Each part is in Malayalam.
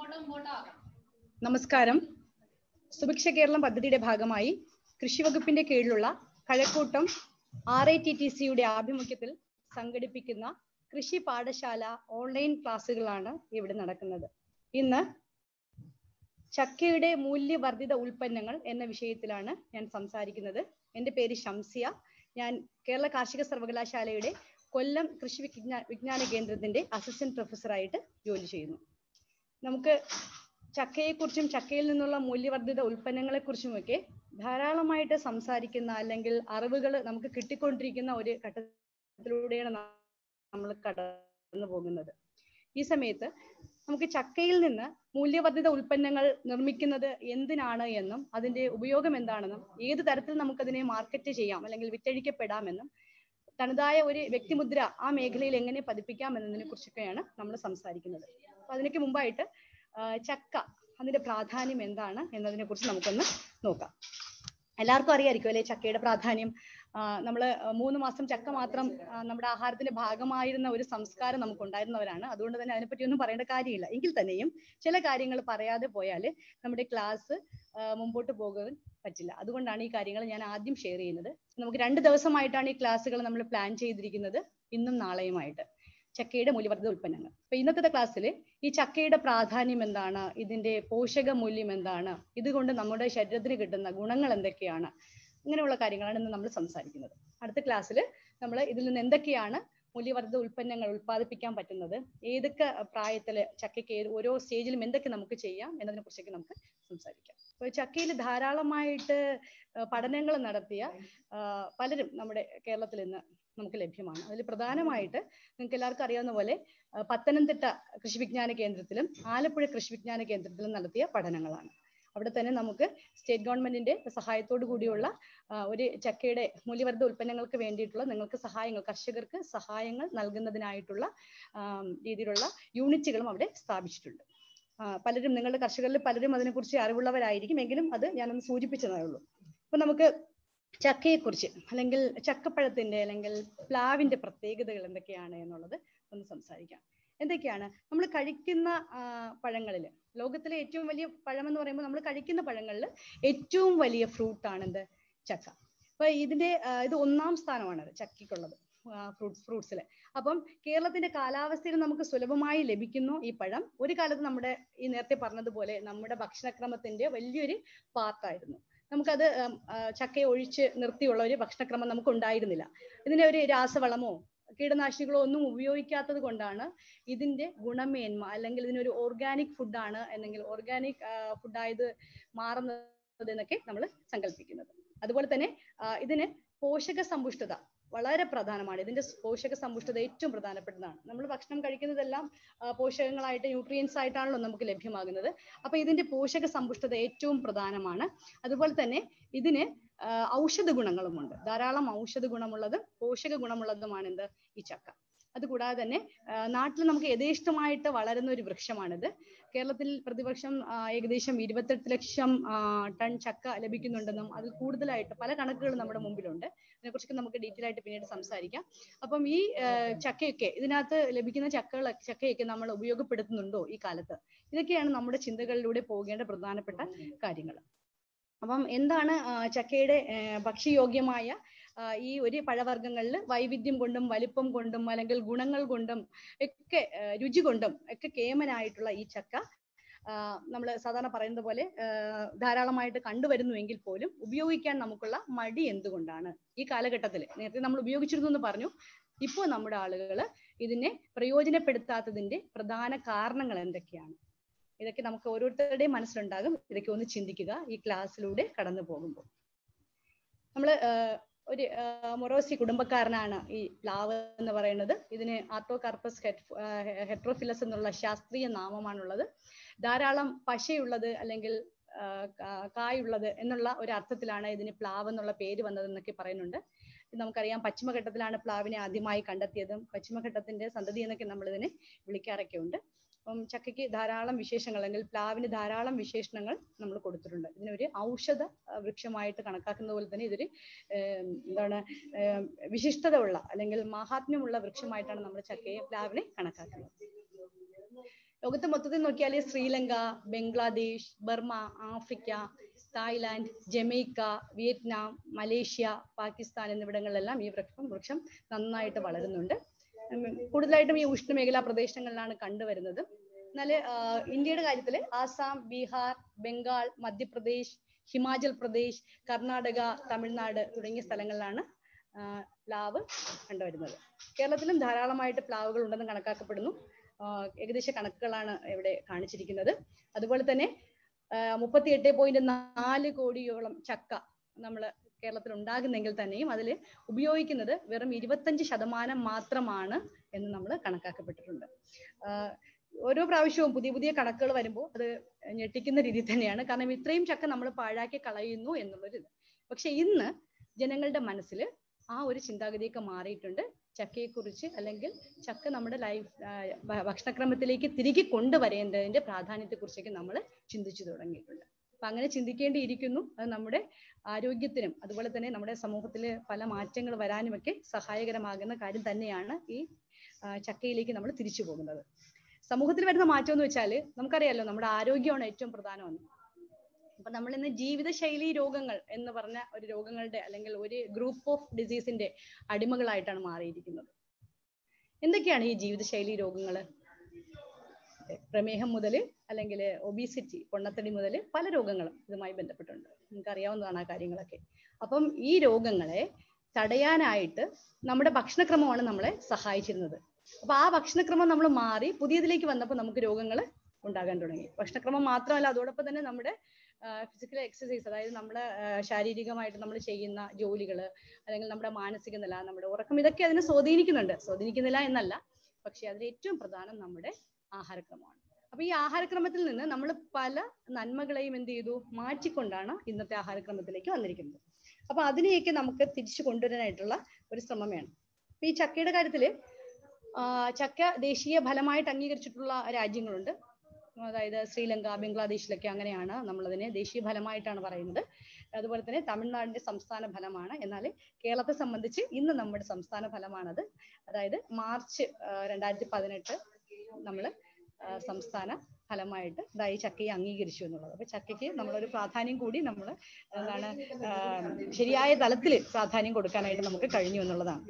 നമസ്കാരം സുഭിക്ഷ കേരളം പദ്ധതിയുടെ ഭാഗമായി കൃഷി വകുപ്പിന്റെ കീഴിലുള്ള Kazhakkoottam R I T T സിയുടെ ആഭിമുഖ്യത്തിൽ സംഘടിപ്പിക്കുന്ന കൃഷി പാഠശാല ഓൺലൈൻ ക്ലാസ്സുകളാണ് ഇവിടെ നടക്കുന്നത് ഇന്ന് ചക്കയുടെ മൂല്യവർദ്ധിത ഉൽപ്പന്നങ്ങൾ എന്ന വിഷയത്തിലാണ് ഞാൻ സംസാരിക്കുന്നത് എൻ്റെ പേര് ഷംസിയ ഞാൻ കേരള കാർഷിക സർവകലാശാലയുടെ കൊല്ലം കൃഷി വിജ്ഞാ വിജ്ഞാന കേന്ദ്രത്തിന്റെ അസിസ്റ്റന്റ് പ്രൊഫസറായിട്ട് ജോലി ചെയ്യുന്നു നമുക്ക് ചക്കയെക്കുറിച്ചും ചക്കയിൽ നിന്നുള്ള മൂല്യവർദ്ധിത ഉൽപ്പന്നങ്ങളെക്കുറിച്ചുമൊക്കെ ധാരാളമായിട്ട് സംസാരിക്കുന്ന അല്ലെങ്കിൽ അറിവുകൾ നമുക്ക് കിട്ടിക്കൊണ്ടിരിക്കുന്ന ഒരു ഘട്ടത്തിലൂടെയാണ് നമ്മൾ കടന്നു പോകുന്നത് ഈ സമയത്ത് നമുക്ക് ചക്കയിൽ നിന്ന് മൂല്യവർദ്ധിത ഉൽപ്പന്നങ്ങൾ നിർമ്മിക്കുന്നത് എന്തിനാണ് എന്നും അതിന്റെ ഉപയോഗം എന്താണെന്നും ഏത് തരത്തിൽ നമുക്കതിനെ മാർക്കറ്റ് ചെയ്യാം അല്ലെങ്കിൽ വിറ്റഴിക്കപ്പെടാമെന്നും തനതായ ഒരു വ്യക്തിമുദ്ര ആ മേഖലയിൽ എങ്ങനെ പതിപ്പിക്കാം എന്നതിനെ കുറിച്ചൊക്കെയാണ് നമ്മൾ സംസാരിക്കുന്നത് അപ്പൊ അതിനൊക്കെ മുമ്പായിട്ട് ചക്ക അതിന്റെ പ്രാധാന്യം എന്താണ് എന്നതിനെ കുറിച്ച് നമുക്കൊന്ന് നോക്കാം എല്ലാവർക്കും അറിയായിരിക്കും അല്ലെ ചക്കയുടെ പ്രാധാന്യം നമ്മൾ മൂന്ന് മാസം ചക്ക മാത്രം നമ്മുടെ ആഹാരത്തിന്റെ ഭാഗമായിരുന്ന ഒരു സംസ്കാരം നമുക്ക് ഉണ്ടായിരുന്നവരാണ് അതുകൊണ്ട് തന്നെ അതിനെപ്പറ്റി ഒന്നും പറയേണ്ട കാര്യമില്ല എങ്കിൽ തന്നെയും ചില കാര്യങ്ങൾ പറയാതെ പോയാൽ നമ്മുടെ ക്ലാസ് മുമ്പോട്ട് പോകാൻ പറ്റില്ല അതുകൊണ്ടാണ് ഈ കാര്യങ്ങൾ ഞാൻ ആദ്യം ഷെയർ ചെയ്യുന്നത് നമുക്ക് രണ്ട് ദിവസമായിട്ടാണ് ഈ ക്ലാസ്സുകൾ നമ്മൾ പ്ലാൻ ചെയ്തിരിക്കുന്നത് ഇന്നും നാളെയുമായിട്ട് ചക്കയുടെ മൂല്യവർദ്ധിത ഉൽപ്പന്നങ്ങൾ അപ്പൊ ഇന്നത്തെ ക്ലാസ്സിൽ ഈ ചക്കയുടെ പ്രാധാന്യം എന്താണ് ഇതിന്റെ പോഷക മൂല്യം എന്താണ് ഇതുകൊണ്ട് നമ്മുടെ ശരീരത്തിന് കിട്ടുന്ന ഗുണങ്ങൾ എന്തൊക്കെയാണ് ഇങ്ങനെയുള്ള കാര്യങ്ങളാണ് ഇന്ന് നമ്മൾ സംസാരിക്കുന്നത് അടുത്ത ക്ലാസ്സിൽ നമ്മൾ ഇതിൽ നിന്ന് എന്തൊക്കെയാണ് മൂല്യവർദ്ധിത ഉൽപ്പന്നങ്ങൾ ഉൽപ്പാദിപ്പിക്കാൻ പറ്റുന്നത് ഏതൊക്കെ പ്രായത്തില് ചക്കയ്ക്ക് ഓരോ സ്റ്റേജിലും എന്തൊക്കെ നമുക്ക് ചെയ്യാം എന്നതിനെ കുറിച്ചൊക്കെ നമുക്ക് സംസാരിക്കാം അപ്പൊ ചക്കയിൽ ധാരാളമായിട്ട് പഠനങ്ങൾ നടത്തിയ പലരും നമ്മുടെ കേരളത്തിൽ ഇന്ന് നമുക്ക് ലഭ്യമാണ് അതിൽ പ്രധാനമായിട്ട് നിങ്ങൾക്ക് എല്ലാവർക്കും അറിയാവുന്ന പോലെ പത്തനംതിട്ട കൃഷി വിജ്ഞാന കേന്ദ്രത്തിലും ആലപ്പുഴ കൃഷി വിജ്ഞാന കേന്ദ്രത്തിലും നടത്തിയ പഠനങ്ങളാണ് അവിടെ തന്നെ നമുക്ക് സ്റ്റേറ്റ് ഗവൺമെന്റിന്റെ സഹായത്തോടു കൂടിയുള്ള ഒരു ചക്കയുടെ മൂല്യവർദ്ധിത ഉൽപ്പന്നങ്ങൾക്ക് വേണ്ടിയിട്ടുള്ള നിങ്ങൾക്ക് സഹായങ്ങൾ കർഷകർക്ക് സഹായങ്ങൾ നൽകുന്നതിനായിട്ടുള്ള രീതിയിലുള്ള യൂണിറ്റുകളും അവിടെ സ്ഥാപിച്ചിട്ടുണ്ട് പലരും നിങ്ങളുടെ കർഷകരിൽ പലരും അതിനെക്കുറിച്ച് അറിവുള്ളവരായിരിക്കും എങ്കിലും അത് ഞാനൊന്ന് സൂചിപ്പിച്ചതേ ഉള്ളൂ അപ്പൊ നമുക്ക് ചക്കയെക്കുറിച്ച് അല്ലെങ്കിൽ ചക്കപ്പഴത്തിന്റെ അല്ലെങ്കിൽ പ്ലാവിന്റെ പ്രത്യേകതകൾ എന്തൊക്കെയാണ് എന്നുള്ളത് ഒന്ന് സംസാരിക്കാം എന്തൊക്കെയാണ് നമ്മൾ കഴിക്കുന്ന പഴങ്ങളിൽ ലോകത്തിലെ ഏറ്റവും വലിയ പഴം എന്ന് പറയുമ്പോൾ നമ്മൾ കഴിക്കുന്ന പഴങ്ങളിൽ ഏറ്റവും വലിയ ഫ്രൂട്ട് ആണ് എന്ത് ചക്ക അപ്പൊ ഇതിന്റെ ഇത് ഒന്നാം സ്ഥാനമാണ് ചക്കയ്ക്കുള്ളത് ഫ്രൂട്ട്സ് ഫ്രൂട്ട്സിൽ അപ്പം കേരളത്തിന്റെ കാലാവസ്ഥയിൽ നമുക്ക് സുലഭമായി ലഭിക്കുന്നു ഈ പഴം ഒരു കാലത്ത് നമ്മുടെ ഈ നേരത്തെ പറഞ്ഞതുപോലെ നമ്മുടെ ഭക്ഷണക്രമത്തിന്റെ വലിയൊരു പാർട്ടായിരുന്നു നമുക്കത് ചക്കയെ ഒഴിച്ച് നിർത്തിയുള്ള ഒരു ഭക്ഷണക്രമം നമുക്ക് ഉണ്ടായിരുന്നില്ല ഇതിനെ ഒരു രാസവളമോ കീടനാശിനികളോ ഒന്നും ഉപയോഗിക്കാത്തത് കൊണ്ടാണ് ഇതിന്റെ ഗുണമേന്മ അല്ലെങ്കിൽ ഇതിനൊരു ഓർഗാനിക് ഫുഡാണ് അല്ലെങ്കിൽ ഓർഗാനിക് ഫുഡായത് മാറുന്നത് എന്നൊക്കെ നമ്മൾ സങ്കല്പിക്കുന്നത് അതുപോലെ തന്നെ ഇതിന് പോഷക സമ്പുഷ്ടത വളരെ പ്രധാനമാണ് ഇതിന്റെ പോഷക സമ്പുഷ്ടത ഏറ്റവും പ്രധാനപ്പെട്ടതാണ് നമ്മൾ ഭക്ഷണം കഴിക്കുന്നതെല്ലാം പോഷകങ്ങളായിട്ട് ന്യൂട്രിയൻസ് ആയിട്ടാണല്ലോ നമുക്ക് ലഭ്യമാകുന്നത് അപ്പൊ ഇതിന്റെ പോഷക സമ്പുഷ്ടത ഏറ്റവും പ്രധാനമാണ് അതുപോലെ തന്നെ ഇതിന് ഔഷധ ഗുണങ്ങളുമുണ്ട് ധാരാളം ഔഷധ ഗുണമുള്ളത് പോഷക ഗുണമുള്ളതുമാണ് എന്ത് ഈ ചക്ക അതുകൂടാതെ തന്നെ നാട്ടിൽ നമുക്ക് യഥേഷ്ടമായിട്ട് വളരുന്ന ഒരു വൃക്ഷമാണിത് കേരളത്തിൽ പ്രതിവർഷം ഏകദേശം ഇരുപത്തെട്ട് ലക്ഷം ടൺ ചക്ക ലഭിക്കുന്നുണ്ടെന്നും അത് കൂടുതലായിട്ട് പല കണക്കുകളും നമ്മുടെ മുമ്പിലുണ്ട് അതിനെക്കുറിച്ചൊക്കെ നമുക്ക് ഡീറ്റെയിൽ ആയിട്ട് പിന്നീട് സംസാരിക്കാം അപ്പം ഈ ചക്കയൊക്കെ ഇതിനകത്ത് ലഭിക്കുന്ന ചക്കകൾ ചക്കയൊക്കെ നമ്മൾ ഉപയോഗപ്പെടുത്തുന്നുണ്ടോ ഈ കാലത്ത് ഇതൊക്കെയാണ് നമ്മുടെ ചിന്തകളിലൂടെ പോകേണ്ട പ്രധാനപ്പെട്ട കാര്യങ്ങൾ അപ്പം എന്താണ് ചക്കയുടെ ഭക്ഷ്യയോഗ്യമായ ഈ ഒരു പഴവർഗ്ഗങ്ങളിൽ വൈവിധ്യം കൊണ്ടും വലിപ്പം കൊണ്ടും അല്ലെങ്കിൽ ഗുണങ്ങൾ കൊണ്ടും ഒക്കെ രുചി കൊണ്ടും ഒക്കെ കേമനായിട്ടുള്ള ഈ ചക്ക നമ്മൾ സാധാരണ പറയുന്നത് പോലെ ധാരാളമായിട്ട് കണ്ടുവരുന്നുവെങ്കിൽ പോലും ഉപയോഗിക്കാൻ നമുക്കുള്ള മടി എന്തുകൊണ്ടാണ് ഈ കാലഘട്ടത്തിൽ നേരത്തെ നമ്മൾ ഉപയോഗിച്ചിരുന്നു എന്ന് പറഞ്ഞു ഇപ്പോൾ നമ്മുടെ ആളുകൾ ഇതിനെ പ്രയോജനപ്പെടുത്താത്തതിന്റെ പ്രധാന കാരണങ്ങൾ എന്തൊക്കെയാണ് ഇതൊക്കെ നമുക്ക് ഓരോരുത്തരുടെയും മനസ്സിലുണ്ടാകും ഇതൊക്കെ ഒന്ന് ചിന്തിക്കുക ഈ ക്ലാസ്സിലൂടെ കടന്നു പോകുമ്പോൾ നമ്മൾ ഒരു മൊറോസി കുടുംബക്കാരനാണ് ഈ പ്ലാവ് എന്ന് പറയുന്നത് ഇതിന് ആർട്ടോകാർപ്പസ് ഹെട്രോഫിലസ് എന്നുള്ള ശാസ്ത്രീയ നാമമാണുള്ളത് ധാരാളം പശയുള്ളത് അല്ലെങ്കിൽ കായുള്ളത് എന്നുള്ള ഒരു അർത്ഥത്തിലാണ് ഇതിന് പ്ലാവ് എന്നുള്ള പേര് വന്നതെന്നൊക്കെ പറയുന്നുണ്ട് നമുക്കറിയാം പശ്ചിമഘട്ടത്തിലാണ് പ്ലാവിനെ ആദ്യമായി കണ്ടെത്തിയതും പശ്ചിമഘട്ടത്തിന്റെ സന്തതി എന്നൊക്കെ നമ്മൾ ഇതിനെ വിളിക്കാറൊക്കെ ഉണ്ട് അപ്പം ചക്കയ്ക്ക് ധാരാളം വിശേഷങ്ങൾ അല്ലെങ്കിൽ പ്ലാവിന് ധാരാളം വിശേഷണങ്ങൾ നമ്മൾ കൊടുത്തിട്ടുണ്ട് ഇതിനൊരു ഔഷധ വൃക്ഷമായിട്ട് കണക്കാക്കുന്ന പോലെ തന്നെ ഇതൊരു എന്താണ് വിശിഷ്ടത ഉള്ള അല്ലെങ്കിൽ മാഹാത്മ്യമുള്ള വൃക്ഷമായിട്ടാണ് നമ്മൾ ചക്കയെ പ്ലാവിനെ കണക്കാക്കുന്നത് ലോകത്തെ മൊത്തത്തിൽ നോക്കിയാൽ Sri Lanka Bangladesh Burma Africa Thailand Jamaica Vietnam Malaysia Pakistan എന്നിവിടങ്ങളിലെല്ലാം ഈ വൃക്ഷം വൃക്ഷം നന്നായിട്ട് വളരുന്നുണ്ട് ഉം, കൂടുതലായിട്ടും ഈ ഉഷ്ണമേഖലാ പ്രദേശങ്ങളിലാണ് കണ്ടുവരുന്നത് എന്നാൽ ഇന്ത്യയുടെ കാര്യത്തിൽ ആസാം ബീഹാർ ബംഗാൾ മധ്യപ്രദേശ് ഹിമാചൽ പ്രദേശ് കർണാടക തമിഴ്നാട് തുടങ്ങിയ സ്ഥലങ്ങളിലാണ് ആ, പ്ലാവ് കണ്ടുവരുന്നത് കേരളത്തിലും ധാരാളമായിട്ട് പ്ലാവുകൾ ഉണ്ടെന്ന് കണക്കാക്കപ്പെടുന്നു ആ, ഏകദേശ കണക്കുകളാണ് ഇവിടെ കാണിച്ചിരിക്കുന്നത് അതുപോലെ തന്നെ മുപ്പത്തി എട്ട് പോയിന്റ് നാല് കോടിയോളം ചക്ക നമ്മൾ കേരളത്തിൽ ഉണ്ടാകുന്നെങ്കിൽ തന്നെയും അതിൽ ഉപയോഗിക്കുന്നത് വെറും ഇരുപത്തഞ്ച് ശതമാനം മാത്രമാണ് എന്ന് നമ്മൾ കണക്കാക്കപ്പെട്ടിട്ടുണ്ട് ആഹ് ഓരോ പ്രാവശ്യവും പുതിയ പുതിയ കണക്കുകൾ വരുമ്പോൾ അത് ഞെട്ടിക്കുന്ന രീതിയിൽ തന്നെയാണ് കാരണം ഇത്രയും ചക്ക നമ്മൾ പാഴാക്കി കളയുന്നു എന്നുള്ളൊരു ഇത് പക്ഷെ ഇന്ന് ജനങ്ങളുടെ മനസ്സിൽ ആ ഒരു ചിന്താഗതിയൊക്കെ മാറിയിട്ടുണ്ട് ചക്കയെക്കുറിച്ച് അല്ലെങ്കിൽ ചക്ക നമ്മുടെ ലൈഫ് ഭക്ഷണക്രമത്തിലേക്ക് തിരികെ കൊണ്ടുവരേണ്ടതിന്റെ പ്രാധാന്യത്തെക്കുറിച്ചൊക്കെ നമ്മൾ ചിന്തിച്ചു തുടങ്ങിയിട്ടുണ്ട് അപ്പൊ അങ്ങനെ ചിന്തിക്കേണ്ടിയിരിക്കുന്നു അത് നമ്മുടെ ആരോഗ്യത്തിനും അതുപോലെ തന്നെ നമ്മുടെ സമൂഹത്തിൽ പല മാറ്റങ്ങൾ വരാനുമൊക്കെ സഹായകരമാകുന്ന കാര്യം തന്നെയാണ് ഈ ആ, ചക്കയിലേക്ക് നമ്മൾ തിരിച്ചു പോകുന്നത് സമൂഹത്തിൽ വരുന്ന മാറ്റം എന്ന് വെച്ചാൽ നമുക്കറിയാലോ നമ്മുടെ ആരോഗ്യമാണ് ഏറ്റവും പ്രധാനമെന്ന് അപ്പൊ നമ്മൾ ഇന്ന് ജീവിതശൈലി രോഗങ്ങൾ എന്ന് പറഞ്ഞ ഒരു രോഗങ്ങളുടെ അല്ലെങ്കിൽ ഒരു ഗ്രൂപ്പ് ഓഫ് ഡിസീസിന്റെ അടിമകളായിട്ടാണ് മാറിയിരിക്കുന്നത് എന്തൊക്കെയാണ് ഈ ജീവിതശൈലി രോഗങ്ങൾ പ്രമേഹം മുതൽ അല്ലെങ്കിൽ ഒബീസിറ്റി പൊണ്ണത്തടി മുതൽ പല രോഗങ്ങളും ഇതുമായി ബന്ധപ്പെട്ടുണ്ട് നമുക്ക് അറിയാവുന്നതാണ് ആ കാര്യങ്ങളൊക്കെ അപ്പം ഈ രോഗങ്ങളെ തടയാനായിട്ട് നമ്മുടെ ഭക്ഷണക്രമമാണ് നമ്മളെ സഹായിച്ചിരുന്നത് അപ്പൊ ആ ഭക്ഷണക്രമം നമ്മൾ മാറി പുതിയതിലേക്ക് വന്നപ്പോൾ നമുക്ക് രോഗങ്ങൾ ഉണ്ടാകാൻ തുടങ്ങി ഭക്ഷണക്രമം മാത്രമല്ല അതോടൊപ്പം തന്നെ നമ്മുടെ ഫിസിക്കൽ എക്സസൈസ് അതായത് നമ്മുടെ ശാരീരികമായിട്ട് നമ്മൾ ചെയ്യുന്ന ജോലികൾ അല്ലെങ്കിൽ നമ്മുടെ മാനസിക നില നമ്മുടെ ഉറക്കം ഇതൊക്കെ അതിനെ സ്വാധീനിക്കുന്നുണ്ട് സ്വാധീനിക്കുന്നില്ല എന്നല്ല പക്ഷെ അതിൽ ഏറ്റവും പ്രധാനം നമ്മുടെ ആഹാരക്രമമാണ് അപ്പൊ ഈ ആഹാരക്രമത്തിൽ നിന്ന് നമ്മൾ പല നന്മകളെയും എന്ത് ചെയ്തു മാറ്റിക്കൊണ്ടാണ് ഇന്നത്തെ ആഹാരക്രമത്തിലേക്ക് വന്നിരിക്കുന്നത് അപ്പൊ അതിനെയൊക്കെ നമുക്ക് തിരിച്ചു കൊണ്ടുവരാനായിട്ടുള്ള ഒരു ശ്രമം വേണം അപ്പൊ ഈ ചക്കയുടെ കാര്യത്തില് ആ, ചക്ക ദേശീയ ഫലമായിട്ട് അംഗീകരിച്ചിട്ടുള്ള രാജ്യങ്ങളുണ്ട് അതായത് ശ്രീലങ്ക ബംഗ്ലാദേശിലൊക്കെ അങ്ങനെയാണ് നമ്മളതിനെ ദേശീയ ഫലമായിട്ടാണ് പറയുന്നത് അതുപോലെ തന്നെ തമിഴ്നാടിന്റെ സംസ്ഥാന ഫലമാണ് എന്നാൽ കേരളത്തെ സംബന്ധിച്ച് ഇന്ന് നമ്മുടെ സംസ്ഥാന ഫലമാണത് അതായത് മാർച്ച് രണ്ടായിരത്തി പതിനെട്ട് നമ്മൾ സംസ്ഥാന ഫലമായിട്ട് ഇതാ ഈ ചക്കയെ അംഗീകരിച്ചു എന്നുള്ളത് അപ്പൊ ചക്കയ്ക്ക് നമ്മളൊരു പ്രാധാന്യം കൂടി നമ്മൾ എന്താണ് ആ, ശരിയായ തലത്തിൽ പ്രാധാന്യം കൊടുക്കാനായിട്ട് നമുക്ക് കഴിഞ്ഞു എന്നുള്ളതാണ്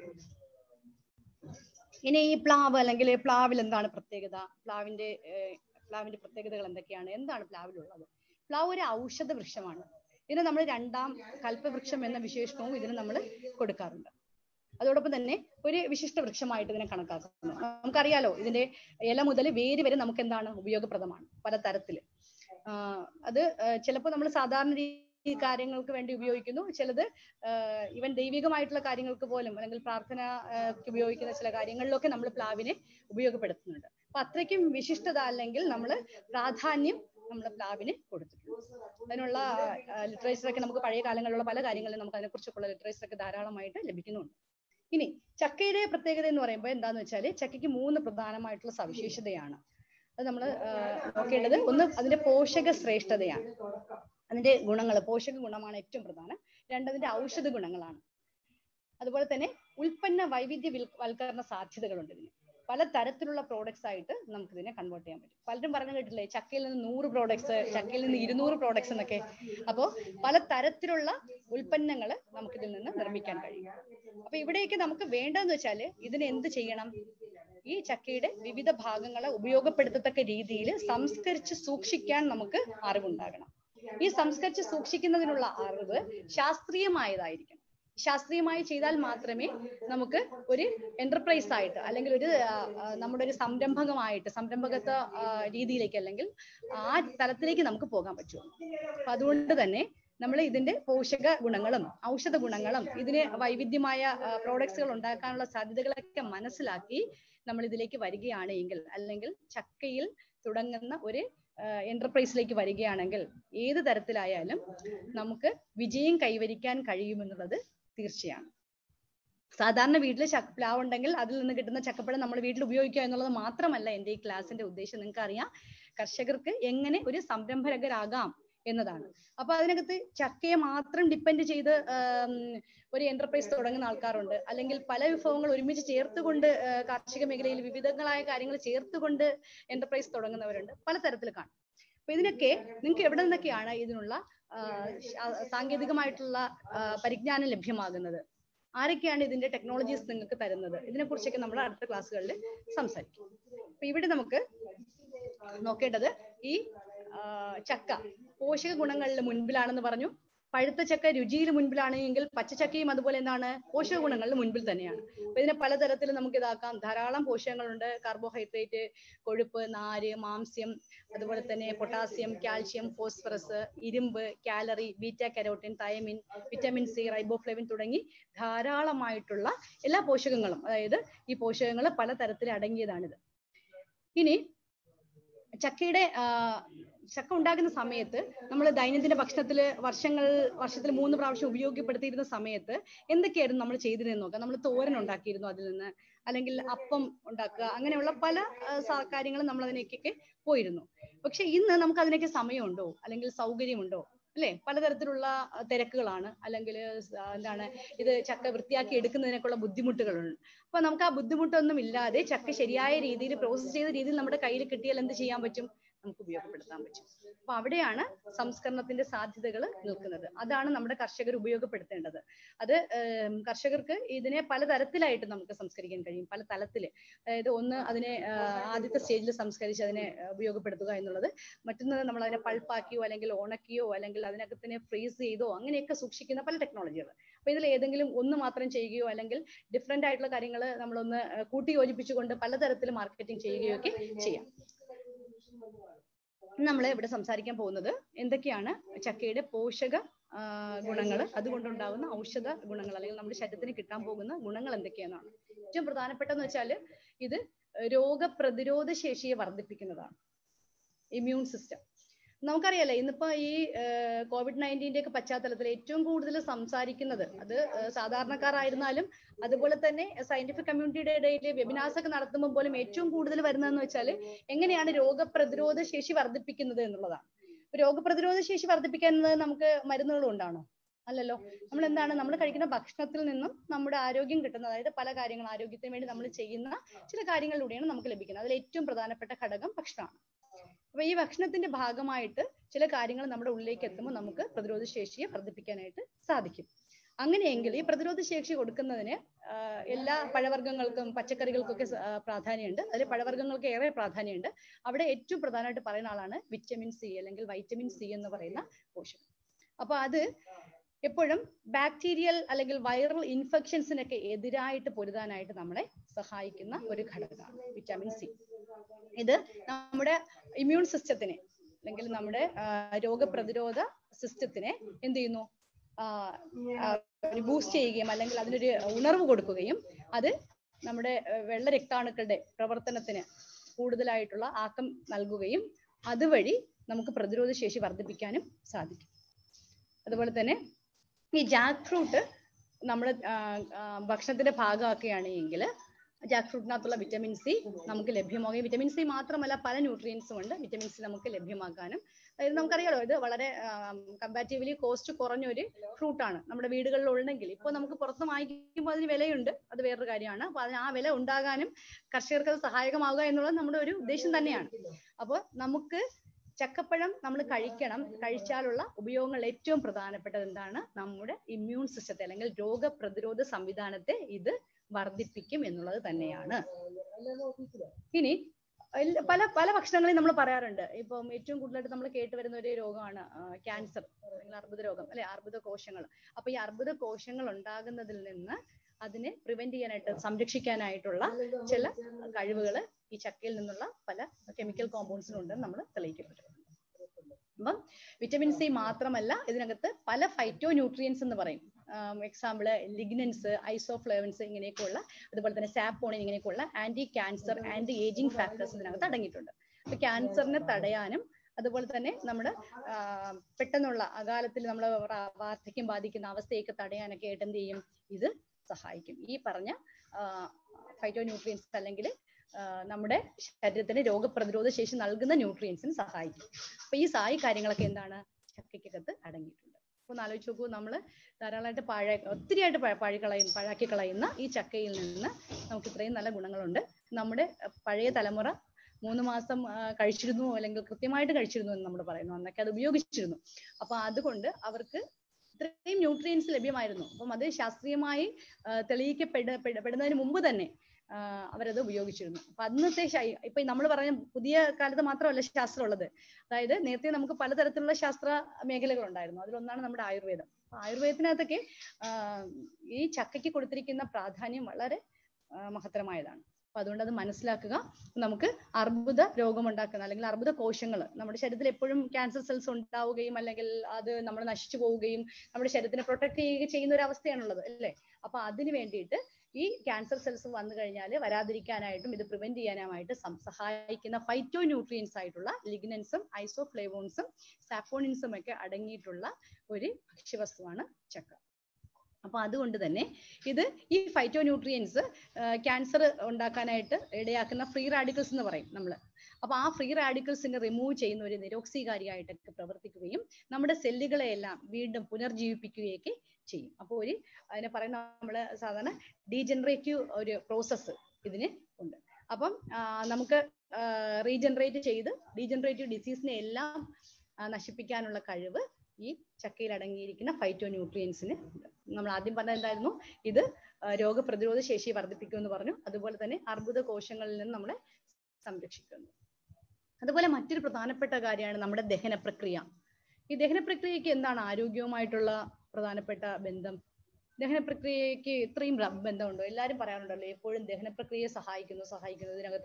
ഇനി ഈ പ്ലാവ് അല്ലെങ്കിൽ പ്ലാവിൽ എന്താണ് പ്രത്യേകത പ്ലാവിന്റെ ഏഹ്, പ്ലാവിന്റെ പ്രത്യേകതകൾ എന്തൊക്കെയാണ് എന്താണ് പ്ലാവിലുള്ളത് പ്ലാവ് ഒരു ഔഷധ വൃക്ഷമാണ് ഇതിന് നമ്മൾ രണ്ടാം കൽപ്പവൃക്ഷം എന്ന വിശേഷണവും ഇതിന് നമ്മൾ കൊടുക്കാറുണ്ട് അതോടൊപ്പം തന്നെ ഒരു വിശിഷ്ട വൃക്ഷമായിട്ട് ഇതിനെ കണക്കാക്കുന്നു നമുക്കറിയാലോ ഇതിന്റെ ഇല മുതൽ വേര് വരെ നമുക്ക് എന്താണ് ഉപയോഗപ്രദമാണ് പല തരത്തില് ആഹ് അത് ചിലപ്പോൾ നമ്മൾ സാധാരണ രീതി കാര്യങ്ങൾക്ക് വേണ്ടി ഉപയോഗിക്കുന്നു ചിലത് ഇവൻ ദൈവികമായിട്ടുള്ള കാര്യങ്ങൾക്ക് പോലും അല്ലെങ്കിൽ പ്രാർത്ഥന ആഹ് ക്ക് ഉപയോഗിക്കുന്ന ചില കാര്യങ്ങളിലൊക്കെ നമ്മൾ പ്ലാവിനെ ഉപയോഗപ്പെടുത്തുന്നുണ്ട് അപ്പൊ അത്രയ്ക്കും വിശിഷ്ടത അല്ലെങ്കിൽ നമ്മൾ പ്രാധാന്യം നമ്മൾ പ്ലാവിന് കൊടുത്തിട്ടുണ്ട് അതിനുള്ള ലിറ്ററേച്ചർ ഒക്കെ നമുക്ക് പഴയ കാലങ്ങളിലുള്ള പല കാര്യങ്ങളിലും നമുക്ക് അതിനെക്കുറിച്ചൊക്കെയുള്ള ലിറ്ററേച്ചർ ഒക്കെ ധാരാളമായിട്ട് ലഭിക്കുന്നുണ്ട് ഇനി ചക്കയുടെ പ്രത്യേകത എന്ന് പറയുമ്പോൾ എന്താന്ന് വെച്ചാൽ ചക്കയ്ക്ക് മൂന്ന് പ്രധാനമായിട്ടുള്ള സവിശേഷതയാണ് അത് നമ്മൾ നോക്കേണ്ടത് ഒന്ന് അതിന്റെ പോഷക ശ്രേഷ്ഠതയാണ് അതിന്റെ ഗുണങ്ങൾ പോഷക ഗുണമാണ് ഏറ്റവും പ്രധാനം രണ്ട് അതിന്റെ ഔഷധ ഗുണങ്ങളാണ് അതുപോലെ തന്നെ ഉൽപ്പന്ന വൈവിധ്യ വിൽ- വൽക്കരണ സാധ്യതകളുണ്ട് ഇതിന് പല തരത്തിലുള്ള പ്രോഡക്ട്സ് ആയിട്ട് നമുക്ക് ഇതിനെ കൺവേർട്ട് ചെയ്യാൻ പറ്റും പലരും പറഞ്ഞു കേട്ടില്ലേ ചക്കയിൽ നിന്ന് നൂറ് പ്രോഡക്ട്സ് ചക്കയിൽ നിന്ന് ഇരുന്നൂറ് പ്രോഡക്ട്സ് എന്നൊക്കെ അപ്പോൾ പല തരത്തിലുള്ള ഉൽപ്പന്നങ്ങൾ നമുക്ക് ഇതിൽ നിന്ന് നിർമ്മിക്കാൻ കഴിയും അപ്പൊ ഇവിടെയൊക്കെ നമുക്ക് വേണ്ടതെന്ന് വെച്ചാൽ ഇതിന് എന്ത് ചെയ്യണം ഈ ചക്കയുടെ വിവിധ ഭാഗങ്ങളെ ഉപയോഗപ്പെടുത്തത്തക്ക രീതിയിൽ സംസ്കരിച്ച് സൂക്ഷിക്കാൻ നമുക്ക് അറിവുണ്ടാകണം ഈ സംസ്കരിച്ച് സൂക്ഷിക്കുന്നതിനുള്ള അറിവ് ശാസ്ത്രീയമായതായിരിക്കണം ശാസ്ത്രീയമായി ചെയ്താൽ മാത്രമേ നമുക്ക് ഒരു എന്റർപ്രൈസ് ആയിട്ട് അല്ലെങ്കിൽ ഒരു ആ, ആ, നമ്മുടെ ഒരു സംരംഭകമായിട്ട് സംരംഭകത്വ ആ, രീതിയിലേക്ക് അല്ലെങ്കിൽ ആ തലത്തിലേക്ക് നമുക്ക് പോകാൻ പറ്റുള്ളൂ അപ്പൊ അതുകൊണ്ട് തന്നെ നമ്മൾ ഇതിന്റെ പോഷക ഗുണങ്ങളും ഔഷധ ഗുണങ്ങളും ഇതിന് വൈവിധ്യമായ പ്രോഡക്ട്സുകൾ ഉണ്ടാക്കാനുള്ള സാധ്യതകളൊക്കെ മനസ്സിലാക്കി നമ്മൾ ഇതിലേക്ക് വരികയാണ് എങ്കിൽ അല്ലെങ്കിൽ ചക്കയിൽ തുടങ്ങുന്ന ഒരു എന്റർപ്രൈസിലേക്ക് വരികയാണെങ്കിൽ ഏത് തരത്തിലായാലും നമുക്ക് വിജയം കൈവരിക്കാൻ കഴിയുമെന്നുള്ളത് തീർച്ചയാണ് സാധാരണ വീട്ടിൽ ചക്ക പ്ലാവ് ഉണ്ടെങ്കിൽ അതിൽ നിന്ന് കിട്ടുന്ന ചക്കപ്പഴം നമ്മൾ വീട്ടിൽ ഉപയോഗിക്കുക എന്നുള്ളത് മാത്രമല്ല എൻ്റെ ഈ ക്ലാസ്സിന്റെ ഉദ്ദേശം നിങ്ങൾക്ക് അറിയാം കർഷകർക്ക് എങ്ങനെ ഒരു സംരംഭകരാകാം എന്നതാണ് അപ്പൊ അതിനകത്ത് ചക്കയെ മാത്രം ഡിപ്പെൻഡ് ചെയ്ത് ആം, ഒരു എന്റർപ്രൈസ് തുടങ്ങുന്ന ആൾക്കാരുണ്ട് അല്ലെങ്കിൽ പല വിഭവങ്ങൾ ഒരുമിച്ച് ചേർത്തുകൊണ്ട് ആ, കാർഷിക മേഖലയിൽ വിവിധങ്ങളായ കാര്യങ്ങൾ ചേർത്തുകൊണ്ട് എന്റർപ്രൈസ് തുടങ്ങുന്നവരുണ്ട് പലതരത്തിൽ കാണും അപ്പൊ ഇതിനൊക്കെ നിങ്ങൾക്ക് എവിടെ നിന്നൊക്കെയാണ് ഇതിനുള്ള ആ, ശാ- സാങ്കേതികമായിട്ടുള്ള ആ, പരിജ്ഞാനം ലഭ്യമാകുന്നത് ആരൊക്കെയാണ് ഇതിന്റെ ടെക്നോളജീസ് നിങ്ങൾക്ക് തരുന്നത് ഇതിനെ കുറിച്ചൊക്കെ നമ്മൾ അടുത്ത ക്ലാസ്സുകളിൽ സംസാരിക്കും അപ്പൊ ഇവിടെ നമുക്ക് നോക്കേണ്ടത് ഈ ആ, ചക്ക പോഷക ഗുണങ്ങളിൽ മുൻപിലാണെന്ന് പറഞ്ഞു പഴുത്ത ചക്ക രുചിയിൽ മുൻപിലാണ് എങ്കിൽ പച്ചച്ചക്കയും അതുപോലെ എന്താണ് പോഷക ഗുണങ്ങളിൽ മുൻപിൽ തന്നെയാണ് അപ്പൊ ഇതിനെ പലതരത്തിൽ നമുക്ക് ഇതാക്കാം ധാരാളം പോഷകങ്ങളുണ്ട് കാർബോഹൈഡ്രേറ്റ് കൊഴുപ്പ് നാര് മാംസ്യം അതുപോലെ തന്നെ പൊട്ടാസ്യം കാൽഷ്യം ഫോസ്ഫറസ് ഇരുമ്പ് calorie beta carotene thiamine vitamin C riboflavin തുടങ്ങി ധാരാളമായിട്ടുള്ള എല്ലാ പോഷകങ്ങളും അതായത് ഈ പോഷകങ്ങൾ പലതരത്തിൽ അടങ്ങിയതാണിത് ഇനി ചക്കയുടെ ആ, ചക്ക ഉണ്ടാകുന്ന സമയത്ത് നമ്മൾ ദൈനംദിന ഭക്ഷണത്തിൽ വർഷങ്ങൾ വർഷത്തിൽ മൂന്ന് പ്രാവശ്യം ഉപയോഗപ്പെടുത്തിയിരുന്ന സമയത്ത് എന്തൊക്കെയായിരുന്നു നമ്മൾ ചെയ്തിരുന്നത് നോക്കാം നമ്മൾ തോരൻ ഉണ്ടാക്കിയിരുന്നു അതിൽ നിന്ന് അല്ലെങ്കിൽ അപ്പം ഉണ്ടാക്കുക അങ്ങനെയുള്ള പല ആ, സ- കാര്യങ്ങളും നമ്മൾ അതിനേക്കൊക്കെ പോയിരുന്നു പക്ഷെ ഇന്ന് നമുക്ക് അതിനൊക്കെ സമയമുണ്ടോ അല്ലെങ്കിൽ സൗകര്യമുണ്ടോ അല്ലെ പലതരത്തിലുള്ള ആ, തിരക്കുകളാണ് അല്ലെങ്കിൽ എന്താണ് ഇത് ചക്ക വൃത്തിയാക്കി എടുക്കുന്നതിനൊക്കെയുള്ള ബുദ്ധിമുട്ടുകളുണ്ട് അപ്പൊ നമുക്ക് ആ ബുദ്ധിമുട്ടൊന്നും ഇല്ലാതെ ചക്ക ശരിയായ രീതിയിൽ പ്രോസസ് ചെയ്ത രീതിയിൽ നമ്മുടെ കയ്യിൽ കിട്ടിയാൽ എന്ത് ചെയ്യാൻ പറ്റും നമുക്ക് ഉപയോഗപ്പെടുത്താൻ പറ്റും അപ്പൊ അവിടെയാണ് സംസ്കരണത്തിന്റെ സാധ്യതകൾ നിൽക്കുന്നത് അതാണ് നമ്മുടെ കർഷകർ ഉപയോഗപ്പെടുത്തേണ്ടത് അത് ഏം, കർഷകർക്ക് ഇതിനെ പലതരത്തിലായിട്ട് നമുക്ക് സംസ്കരിക്കാൻ കഴിയും പല തലത്തില് അതായത് ഒന്ന് അതിനെ ആ, ആദ്യത്തെ സ്റ്റേജിൽ സംസ്കരിച്ച് അതിനെ ആ, ഉപയോഗപ്പെടുത്തുക എന്നുള്ളത് മറ്റൊന്ന് നമ്മൾ അതിനെ പൾപ്പാക്കിയോ അല്ലെങ്കിൽ ഉണക്കിയോ അല്ലെങ്കിൽ അതിനകത്തിനെ ഫ്രീസ് ചെയ്തോ അങ്ങനെയൊക്കെ സൂക്ഷിക്കുന്ന പല ടെക്നോളജികൾ അപ്പൊ ഇതിൽ ഏതെങ്കിലും ഒന്ന് മാത്രം ചെയ്യുകയോ അല്ലെങ്കിൽ ഡിഫറെന്റ് ആയിട്ടുള്ള കാര്യങ്ങൾ നമ്മളൊന്ന് ആ, കൂട്ടി യോജിപ്പിച്ചുകൊണ്ട് പലതരത്തിൽ മാർക്കറ്റിംഗ് ചെയ്യുകയോ ഒക്കെ ചെയ്യാം നമ്മൾ ഇവിടെ സംസാരിക്കാൻ പോകുന്നത് എന്തൊക്കെയാണ് ചക്കയുടെ പോഷക ഗുണങ്ങൾ അതുകൊണ്ടുണ്ടാകുന്ന ഔഷധ ഗുണങ്ങൾ അല്ലെങ്കിൽ നമ്മുടെ ശരീരത്തിന് കിട്ടാൻ പോകുന്ന ഗുണങ്ങൾ എന്തൊക്കെയാണെന്നാണ് ഏറ്റവും പ്രധാനപ്പെട്ടതെന്ന് വെച്ചാൽ ഇത് രോഗപ്രതിരോധ ശേഷിയെ വർദ്ധിപ്പിക്കുന്നതാണ് ഇമ്മ്യൂൺ സിസ്റ്റം നമുക്കറിയാലേ ഇന്നിപ്പോ ഈ കോവിഡ് നയൻറ്റീൻ്റെ ഒക്കെ പശ്ചാത്തലത്തിൽ ഏറ്റവും കൂടുതൽ സംസാരിക്കുന്നത് അത് ഏഹ് സാധാരണക്കാരായിരുന്നാലും അതുപോലെ തന്നെ സയന്റിഫിക് കമ്മ്യൂണിറ്റിയുടെ ഇടയിൽ വെബിനാർസ് ഒക്കെ നടത്തുമ്പോൾ പോലും ഏറ്റവും കൂടുതൽ വരുന്നതെന്ന് വെച്ചാൽ എങ്ങനെയാണ് രോഗപ്രതിരോധ ശേഷി വർദ്ധിപ്പിക്കുന്നത് എന്നുള്ളതാണ് ഇപ്പൊ രോഗപ്രതിരോധ ശേഷി വർദ്ധിപ്പിക്കാൻ നമുക്ക് മരുന്നുകൾ ഉണ്ടാണോ അല്ലല്ലോ നമ്മൾ എന്താണ് നമ്മൾ കഴിക്കുന്ന ഭക്ഷണത്തിൽ നിന്നും നമ്മുടെ ആരോഗ്യം കിട്ടുന്ന അതായത് പല കാര്യങ്ങൾ ആരോഗ്യത്തിന് വേണ്ടി നമ്മൾ ചെയ്യുന്ന ചില കാര്യങ്ങളിലൂടെയാണ് നമുക്ക് ലഭിക്കുന്നത് അതിൽ ഏറ്റവും പ്രധാനപ്പെട്ട ഘടകം ഭക്ഷണമാണ് അപ്പൊ ഈ ഭക്ഷണത്തിന്റെ ഭാഗമായിട്ട് ചില കാര്യങ്ങൾ നമ്മുടെ ഉള്ളിലേക്ക് എത്തുമ്പോൾ നമുക്ക് പ്രതിരോധ ശേഷിയെ വർദ്ധിപ്പിക്കാനായിട്ട് സാധിക്കും അങ്ങനെയെങ്കിൽ ഈ പ്രതിരോധ ശേഷി കൊടുക്കുന്നതിന് ആഹ് എല്ലാ പഴവർഗ്ഗങ്ങൾക്കും പച്ചക്കറികൾക്കൊക്കെ സ- ആഹ് പ്രാധാന്യമുണ്ട് അതിൽ പഴവർഗ്ഗങ്ങൾക്ക് ഏറെ പ്രാധാന്യമുണ്ട് അവിടെ ഏറ്റവും പ്രധാനമായിട്ട് പറയുന്ന ആളാണ് വിറ്റമിൻ സി അല്ലെങ്കിൽ വൈറ്റമിൻ സി എന്ന് പറയുന്ന പോഷകം അപ്പൊ അത് എപ്പോഴും ബാക്ടീരിയൽ അല്ലെങ്കിൽ വൈറൽ ഇൻഫെക്ഷൻസിനൊക്കെ എതിരായിട്ട് പൊരുതാനായിട്ട് നമ്മളെ സഹായിക്കുന്ന ഒരു ഘടകമാണ് വിറ്റാമിൻ സി ഇത് നമ്മുടെ ഇമ്മ്യൂൺ സിസ്റ്റത്തിനെ അല്ലെങ്കിൽ നമ്മുടെ ആ, രോഗപ്രതിരോധ സിസ്റ്റത്തിനെ എന്ത് ചെയ്യുന്നു ബൂസ്റ്റ് ചെയ്യുകയും അല്ലെങ്കിൽ അതിനൊരു ഉണർവ് കൊടുക്കുകയും അത് നമ്മുടെ ആ, വെള്ള രക്താണുക്കളുടെ പ്രവർത്തനത്തിന് കൂടുതലായിട്ടുള്ള ആക്കം നൽകുകയും അതുവഴി നമുക്ക് പ്രതിരോധ ശേഷി വർദ്ധിപ്പിക്കാനും സാധിക്കും അതുപോലെ തന്നെ ഈ ജാക്ക് ഫ്രൂട്ട് നമ്മൾ ഭക്ഷണത്തിന്റെ ഭാഗമാക്കുകയാണ് എങ്കിൽ ജാക്ക് ഫ്രൂട്ടിനകത്തുള്ള വിറ്റമിൻ സി നമുക്ക് ലഭ്യമാകുകയും വിറ്റമിൻ സി മാത്രമല്ല പല ന്യൂട്രിയൻസും ഉണ്ട് വിറ്റമിൻ സി നമുക്ക് ലഭ്യമാക്കാനും അതായത് നമുക്കറിയാലോ ഇത് വളരെ കമ്പാരിറ്റീവ്ലി കോസ്റ്റ് കുറഞ്ഞൊരു ഫ്രൂട്ടാണ് നമ്മുടെ വീടുകളിൽ ഉണ്ടെങ്കിൽ ഇപ്പോൾ നമുക്ക് പുറത്ത് വാങ്ങിക്കുമ്പോൾ അതിന് വിലയുണ്ട് അത് വേറൊരു കാര്യമാണ് അപ്പൊ അതിന് ആ വില ഉണ്ടാകാനും കർഷകർക്ക് അത് സഹായകമാവുക എന്നുള്ളത് നമ്മുടെ ഒരു ഉദ്ദേശം തന്നെയാണ് അപ്പോൾ നമുക്ക് ചക്കപ്പഴം നമ്മൾ കഴിക്കണം കഴിച്ചാലുള്ള ഉപയോഗങ്ങൾ ഏറ്റവും പ്രധാനപ്പെട്ടത് എന്താണ് നമ്മുടെ ഇമ്മ്യൂൺ സിസ്റ്റത്തെ അല്ലെങ്കിൽ രോഗപ്രതിരോധ സംവിധാനത്തെ ഇത് വർദ്ധിപ്പിക്കും എന്നുള്ളത് തന്നെയാണ് ഇനി എല്ലാ- പല പല ഭക്ഷണങ്ങളെയും നമ്മൾ പറയാറുണ്ട് ഇപ്പം ഏറ്റവും കൂടുതലായിട്ട് നമ്മൾ കേട്ട് വരുന്ന ഒരു രോഗമാണ് ക്യാൻസർ അല്ലെങ്കിൽ അർബുദ രോഗം അല്ലെ അർബുദ കോശങ്ങൾ അപ്പൊ ഈ അർബുദ കോശങ്ങൾ ഉണ്ടാകുന്നതിൽ നിന്ന് അതിനെ പ്രിവെന്റ് ചെയ്യാനായിട്ട് സംരക്ഷിക്കാനായിട്ടുള്ള ചില കഴിവുകൾ ഈ ചക്കയിൽ നിന്നുള്ള പല കെമിക്കൽ കോമ്പൗണ്ട്സിനുണ്ടെന്ന് നമ്മൾ തെളിയിക്കപ്പെട്ടിട്ടുണ്ട് അപ്പം വിറ്റമിൻ സി മാത്രമല്ല ഇതിനകത്ത് പല ഫൈറ്റോ ന്യൂട്രിയൻസ് എന്ന് പറയും എക്സാമ്പിള് ലിഗ്നൻസ് ഐസോഫ്ലേവൻസ് ഇങ്ങനെയൊക്കെയുള്ള അതുപോലെ തന്നെ സാപ്പോണിൻ ഇങ്ങനെയൊക്കെയുള്ള anti cancer anti ageing factors ഇതിനകത്ത് അടങ്ങിയിട്ടുണ്ട് അപ്പൊ ക്യാൻസറിനെ തടയാനും അതുപോലെ തന്നെ നമ്മുടെ ആ, പെട്ടെന്നുള്ള അകാലത്തിൽ നമ്മൾ വാർദ്ധക്യം ബാധിക്കുന്ന അവസ്ഥയൊക്കെ തടയാനൊക്കെ ആയിട്ട് എന്ത് ചെയ്യും ഇത് സഹായിക്കും ഈ പറഞ്ഞ ഫൈറ്റോ ന്യൂട്രിയൻസ് അല്ലെങ്കിൽ നമ്മുടെ ശരീരത്തിന് രോഗപ്രതിരോധ ശേഷി നൽകുന്ന ന്യൂട്രിയൻസിന് സഹായിക്കും അപ്പൊ ഈ സായി കാര്യങ്ങളൊക്കെ എന്താണ് ചക്കയ്ക്കകത്ത് അടങ്ങിയിട്ടുണ്ട് അപ്പൊ ഒന്ന് ആലോചിച്ച് നോക്കൂ നമ്മൾ ധാരാളമായിട്ട് പഴ ഒത്തിരിയായിട്ട് പഴ പഴി കളയുന്ന പഴാക്കി കളയുന്ന ഈ ചക്കയിൽ നിന്ന് നമുക്ക് ഇത്രയും നല്ല ഗുണങ്ങളുണ്ട് നമ്മുടെ അഹ് പഴയ തലമുറ മൂന്ന് മാസം ആ, കഴിച്ചിരുന്നു അല്ലെങ്കിൽ കൃത്യമായിട്ട് കഴിച്ചിരുന്നു എന്ന് നമ്മൾ പറയുന്നു അന്നൊക്കെ അത് ഉപയോഗിച്ചിരുന്നു അപ്പൊ അതുകൊണ്ട് അവർക്ക് ഇത്രയും ന്യൂട്രിയൻസ് ലഭ്യമായിരുന്നു അപ്പം അത് ശാസ്ത്രീയമായി ആ, തെളിയിക്കപ്പെട പെട- പെടുന്നതിന് മുമ്പ് തന്നെ ആ, അവരത് ഉപയോഗിച്ചിരുന്നു അപ്പൊ അന്നത്തെ ശൈ- ഇപ്പൊ നമ്മൾ പറഞ്ഞ പുതിയ കാലത്ത് മാത്രമല്ല ശാസ്ത്രം ഉള്ളത് അതായത് നേരത്തെ നമുക്ക് പലതരത്തിലുള്ള ശാസ്ത്ര മേഖലകൾ ഉണ്ടായിരുന്നു അതിലൊന്നാണ് നമ്മുടെ ആയുർവേദം അപ്പൊ ആയുർവേദത്തിനകത്തൊക്കെ ആ, ഈ ചക്കയ്ക്ക് കൊടുത്തിരിക്കുന്ന പ്രാധാന്യം വളരെ ആ, മഹത്തരമായതാണ് അപ്പൊ അതുകൊണ്ട് അത് മനസ്സിലാക്കുക നമുക്ക് അർബുദ രോഗമുണ്ടാക്കുന്ന അല്ലെങ്കിൽ അർബുദ കോശങ്ങൾ നമ്മുടെ ശരീരത്തിൽ എപ്പോഴും ക്യാൻസർ സെൽസ് ഉണ്ടാവുകയും അല്ലെങ്കിൽ അത് നമ്മൾ നശിച്ചു പോവുകയും നമ്മുടെ ശരീരത്തിനെ പ്രൊട്ടക്ട് ചെയ്യുക ചെയ്യുന്ന ഒരു അവസ്ഥയാണുള്ളത് അല്ലേ അപ്പൊ അതിന് വേണ്ടിയിട്ട് ഈ ക്യാൻസർ സെൽസ് വന്നു കഴിഞ്ഞാൽ വരാതിരിക്കാനായിട്ടും ഇത് പ്രിവെന്റ് ചെയ്യാനായിട്ട് സം- സഹായിക്കുന്ന ഫൈറ്റോ ന്യൂട്രിയൻസ് ആയിട്ടുള്ള ലിഗ്നൻസും ഐസോഫ്ലേവോൺസും സാപ്പോണിൻസും ഒക്കെ അടങ്ങിയിട്ടുള്ള ഒരു ഭക്ഷ്യവസ്തുവാണ് ചക്ക അപ്പൊ അതുകൊണ്ട് തന്നെ ഇത് ഈ ഫൈറ്റോ ന്യൂട്രിയൻസ് ക്യാൻസർ ഉണ്ടാക്കാനായിട്ട് ഇടയാക്കുന്ന ഫ്രീ റാഡിക്കൽസ് എന്ന് പറയും നമ്മൾ അപ്പൊ ആ ഫ്രീ റാഡിക്കൽസിനെ റിമൂവ് ചെയ്യുന്ന ഒരു നിരോക്സീകാരിയായിട്ടൊക്കെ പ്രവർത്തിക്കുകയും നമ്മുടെ സെല്ലുകളെ എല്ലാം വീണ്ടും പുനർജീവിപ്പിക്കുകയൊക്കെ ചെയ്യും അപ്പോൾ ഒരു അതിനെ പറയുന്ന നമ്മൾ സാധാരണ ഡീജനറേറ്റീവ് ഒരു പ്രോസസ്സ് ഇതിന് ഉണ്ട് അപ്പം ആ, നമുക്ക് റീജനറേറ്റ് ചെയ്ത് ഡീജനറേറ്റീവ് ഡിസീസിനെ എല്ലാം ആ, നശിപ്പിക്കാനുള്ള കഴിവ് ഈ ചക്കയിൽ അടങ്ങിയിരിക്കുന്ന ഫൈറ്റോ ന്യൂട്രിയൻസിന് ഉണ്ട് നമ്മൾ ആദ്യം പറഞ്ഞത് എന്തായിരുന്നു ഇത് ആ, രോഗപ്രതിരോധ ശേഷി വർദ്ധിപ്പിക്കുമെന്ന് പറഞ്ഞു അതുപോലെ തന്നെ അർബുദ കോശങ്ങളിൽ നിന്ന് നമ്മളെ സംരക്ഷിക്കുന്നു അതുപോലെ മറ്റൊരു പ്രധാനപ്പെട്ട കാര്യമാണ് നമ്മുടെ ദഹന പ്രക്രിയ ഈ ദഹന പ്രക്രിയക്ക് എന്താണ് ആരോഗ്യവുമായിട്ടുള്ള പ്രധാനപ്പെട്ട ബന്ധം ദഹന പ്രക്രിയക്ക് ഇത്രയും റ- ബന്ധമുണ്ടോ എല്ലാവരും പറയാറുണ്ടല്ലോ എപ്പോഴും ദഹന പ്രക്രിയയെ സഹായിക്കുന്നു സഹായിക്കുന്നു ഇതിനകത്ത്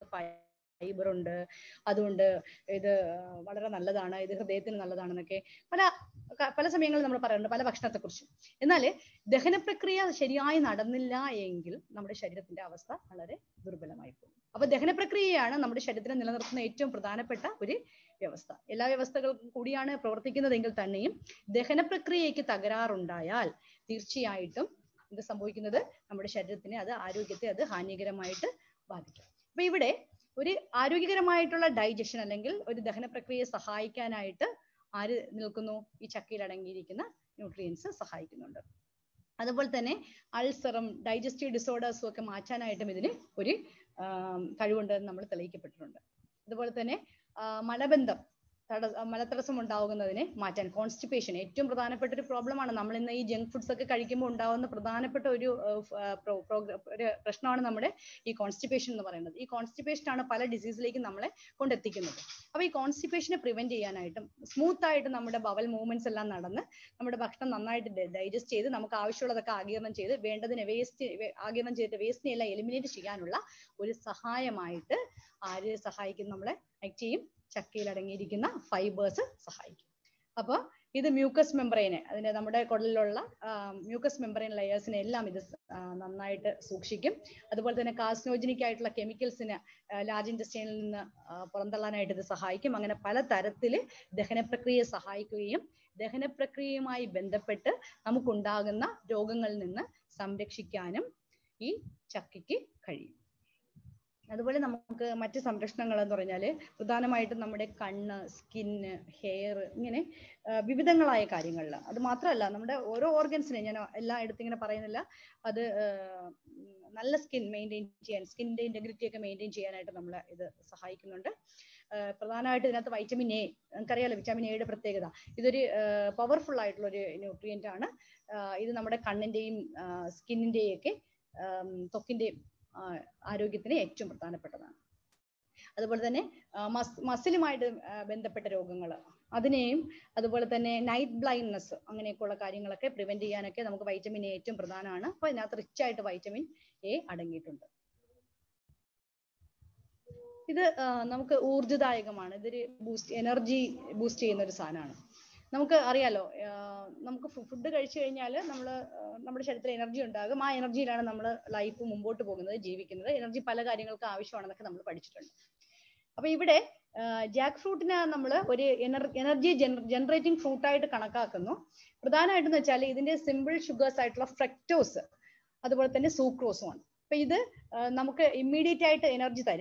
ഫൈബർ ഉണ്ട് അതുകൊണ്ട് ഇത് വളരെ നല്ലതാണ് ഇത് ഹൃദയത്തിന് നല്ലതാണെന്നൊക്കെ പല ക- പല സമയങ്ങളിൽ നമ്മൾ പറയാറുണ്ട് പല ഭക്ഷണത്തെ കുറിച്ച് എന്നാൽ ദഹന പ്രക്രിയ ശരിയായി നടന്നില്ല എങ്കിൽ നമ്മുടെ ശരീരത്തിന്റെ അവസ്ഥ വളരെ ദുർബലമായി പോകും അപ്പൊ ദഹന പ്രക്രിയയാണ് നമ്മുടെ ശരീരത്തിനെ നിലനിർത്തുന്ന ഏറ്റവും പ്രധാനപ്പെട്ട ഒരു വ്യവസ്ഥ എല്ലാ വ്യവസ്ഥകൾക്കും കൂടിയാണ് പ്രവർത്തിക്കുന്നതെങ്കിൽ തന്നെയും ദഹന പ്രക്രിയയ്ക്ക് തകരാറുണ്ടായാൽ തീർച്ചയായിട്ടും എന്ത് സംഭവിക്കുന്നത് നമ്മുടെ ശരീരത്തിനെ അത് ആരോഗ്യത്തെ അത് ഹാനികരമായിട്ട് ബാധിക്കും അപ്പൊ ഇവിടെ ഒരു ആരോഗ്യകരമായിട്ടുള്ള ഡൈജഷൻ അല്ലെങ്കിൽ ഒരു ദഹന പ്രക്രിയയെ സഹായിക്കാനായിട്ട് ആര് നിൽക്കുന്നു ഈ ചക്കയിൽ അടങ്ങിയിരിക്കുന്ന ന്യൂട്രിയൻസ് സഹായിക്കുന്നുണ്ട് അതുപോലെ തന്നെ അൾസറും ഡൈജസ്റ്റീവ് ഡിസോർഡേഴ്സും ഒക്കെ മാറ്റാനായിട്ടും ഇതിന് ഒരു ആം, കഴിവുണ്ട് എന്ന് നമ്മൾ തെളിയിക്കപ്പെട്ടിട്ടുണ്ട് അതുപോലെ തന്നെ ആ, മലബന്ധം തട മലത്തടസ്സം ഉണ്ടാകുന്നതിനെ മാറ്റാൻ കോൺസ്റ്റിപ്പേഷൻ ഏറ്റവും പ്രധാനപ്പെട്ട ഒരു പ്രോബ്ലമാണ് നമ്മൾ ഇന്ന് ഈ ജങ്ക് ഫുഡ്സ് ഒക്കെ കഴിക്കുമ്പോൾ ഉണ്ടാകുന്ന പ്രധാനപ്പെട്ട ഒരു ആ, ഫ്- ആ, പ്രോ- പ്രോഗ്ര- ഒരു പ്രശ്നമാണ് നമ്മുടെ ഈ കോൺസ്റ്റിപ്പേഷൻ എന്ന് പറയുന്നത് ഈ കോൺസ്റ്റിപ്പേഷൻ ആണ് പല ഡിസീസിലേക്ക് നമ്മളെ കൊണ്ടെത്തിക്കുന്നത് അപ്പൊ ഈ കോൺസ്റ്റിപ്പേഷനെ പ്രിവെന്റ് ചെയ്യാനായിട്ടും സ്മൂത്ത് ആയിട്ട് നമ്മുടെ ബവൽ മൂവ്മെന്റ്സ് എല്ലാം നടന്ന് നമ്മുടെ ഭക്ഷണം നന്നായിട്ട് ഡൈജസ്റ്റ് ചെയ്ത് നമുക്ക് ആവശ്യമുള്ളതൊക്കെ ആഗിരണം ചെയ്ത് വേണ്ടതിനെ വേസ്റ്റ് ആഗിരണം ചെയ്തിട്ട് വേസ്റ്റിനെ എല്ലാം എലിമിനേറ്റ് ചെയ്യാനുള്ള ഒരു സഹായമായിട്ട് ആര് സഹായിക്കും നമ്മളെ ആക്ട് ചെയ്യും ചക്കയിൽ അടങ്ങിയിരിക്കുന്ന ഫൈബേഴ്സ് സഹായിക്കും അപ്പൊ ഇത് മ്യൂക്കസ് മെമ്പറൈനെ അതിന്റെ നമ്മുടെ കുടലിലുള്ള മ്യൂക്കസ് മെമ്പറൈൻ ലെയേഴ്സിനെ എല്ലാം ഇത് സ- ആ, നന്നായിട്ട് സൂക്ഷിക്കും അതുപോലെ തന്നെ കാസ്നോജനിക് ആയിട്ടുള്ള കെമിക്കൽസിന് ലാർജ് ഇൻഡസ്ട്രിയിൽ നിന്ന് ആ, പുറന്തള്ളാനായിട്ട് ഇത് സഹായിക്കും അങ്ങനെ പല തരത്തില് ദഹന പ്രക്രിയയെ സഹായിക്കുകയും ദഹന പ്രക്രിയയുമായി ബന്ധപ്പെട്ട് നമുക്കുണ്ടാകുന്ന രോഗങ്ങളിൽ നിന്ന് സംരക്ഷിക്കാനും ഈ ചക്കയ്ക്ക് കഴിയും അതുപോലെ നമുക്ക് മറ്റ് സംരക്ഷണങ്ങൾ എന്ന് പറഞ്ഞാല് പ്രധാനമായിട്ടും നമ്മുടെ കണ്ണ് സ്കിന്ന് ഹെയർ ഇങ്ങനെ ആ, വിവിധങ്ങളായ കാര്യങ്ങളിൽ അത് മാത്രമല്ല നമ്മുടെ ഓരോ ഓർഗൻസിനെ ഞാൻ എല്ലായിടത്തും ഇങ്ങനെ പറയുന്നില്ല അത് ആ, ഉം, നല്ല സ്കിൻ മെയിൻറ്റെയിൻ ചെയ്യാൻ സ്കിന്നിന്റെ ഇന്റഗ്രിറ്റി ഒക്കെ മെയിൻറ്റെയിൻ ചെയ്യാനായിട്ട് നമ്മളെ ഇത് സഹായിക്കുന്നുണ്ട് ആ, പ്രധാനമായിട്ട് ഇതിനകത്ത് വൈറ്റമിൻ എ നമുക്കറിയാലോ വിറ്റാമിൻ എയുടെ പ്രത്യേകത ഇതൊരു പവർഫുൾ ആയിട്ടുള്ള ഒരു ന്യൂട്രിയന്റ് ആണ് ആ, ഇത് നമ്മുടെ കണ്ണിന്റെയും സ്കിന്നിന്റെയും ഒക്കെ ആം, ത്വക്കിന്റെയും ആ, ആരോഗ്യത്തിന് ഏറ്റവും പ്രധാനപ്പെട്ടതാണ് അതുപോലെ തന്നെ മസ് മസിലുമായിട്ട് ബന്ധപ്പെട്ട രോഗങ്ങൾ അതിനെയും അതുപോലെ തന്നെ നൈറ്റ് ബ്ലൈൻഡ്നെസ് അങ്ങനെയൊക്കെയുള്ള കാര്യങ്ങളൊക്കെ പ്രിവെന്റ് ചെയ്യാനൊക്കെ നമുക്ക് വൈറ്റമിൻ എ ഏറ്റവും പ്രധാനമാണ് അപ്പൊ ഇതിനകത്ത് റിച്ച് ആയിട്ട് വൈറ്റമിൻ എ അടങ്ങിയിട്ടുണ്ട് ഇത് ആ, നമുക്ക് ഊർജ്ജദായകമാണ് ഇതൊരു ബൂസ്റ്റ് എനർജി ബൂസ്റ്റ് ചെയ്യുന്ന ഒരു സാധനമാണ് നമുക്ക് അറിയാലോ ആ, നമുക്ക് ഫുഡ് കഴിച്ചു കഴിഞ്ഞാൽ നമ്മൾ നമ്മുടെ ശരീരത്തിൽ എനർജി ഉണ്ടാകും ആ എനർജിയിലാണ് നമ്മൾ ലൈഫ് മുമ്പോട്ട് പോകുന്നത് ജീവിക്കുന്നത് എനർജി പല കാര്യങ്ങൾക്ക് ആവശ്യമാണെന്നൊക്കെ നമ്മൾ പഠിച്ചിട്ടുണ്ട് അപ്പൊ ഇവിടെ ജാക്ക് ഫ്രൂട്ടിനെ നമ്മൾ ഒരു എനർജി ജനറേറ്റിംഗ് ഫ്രൂട്ട് ആയിട്ട് കണക്കാക്കുന്നു പ്രധാനമായിട്ടും വെച്ചാൽ ഇതിന്റെ സിമ്പിൾ ഷുഗേഴ്സ് ആയിട്ടുള്ള ഫ്രക്ടോസ് അതുപോലെ തന്നെ സൂക്രോസും ആണ് അപ്പൊ ഇത് ആ, നമുക്ക് ഇമ്മീഡിയറ്റ് ആയിട്ട് എനർജി തരും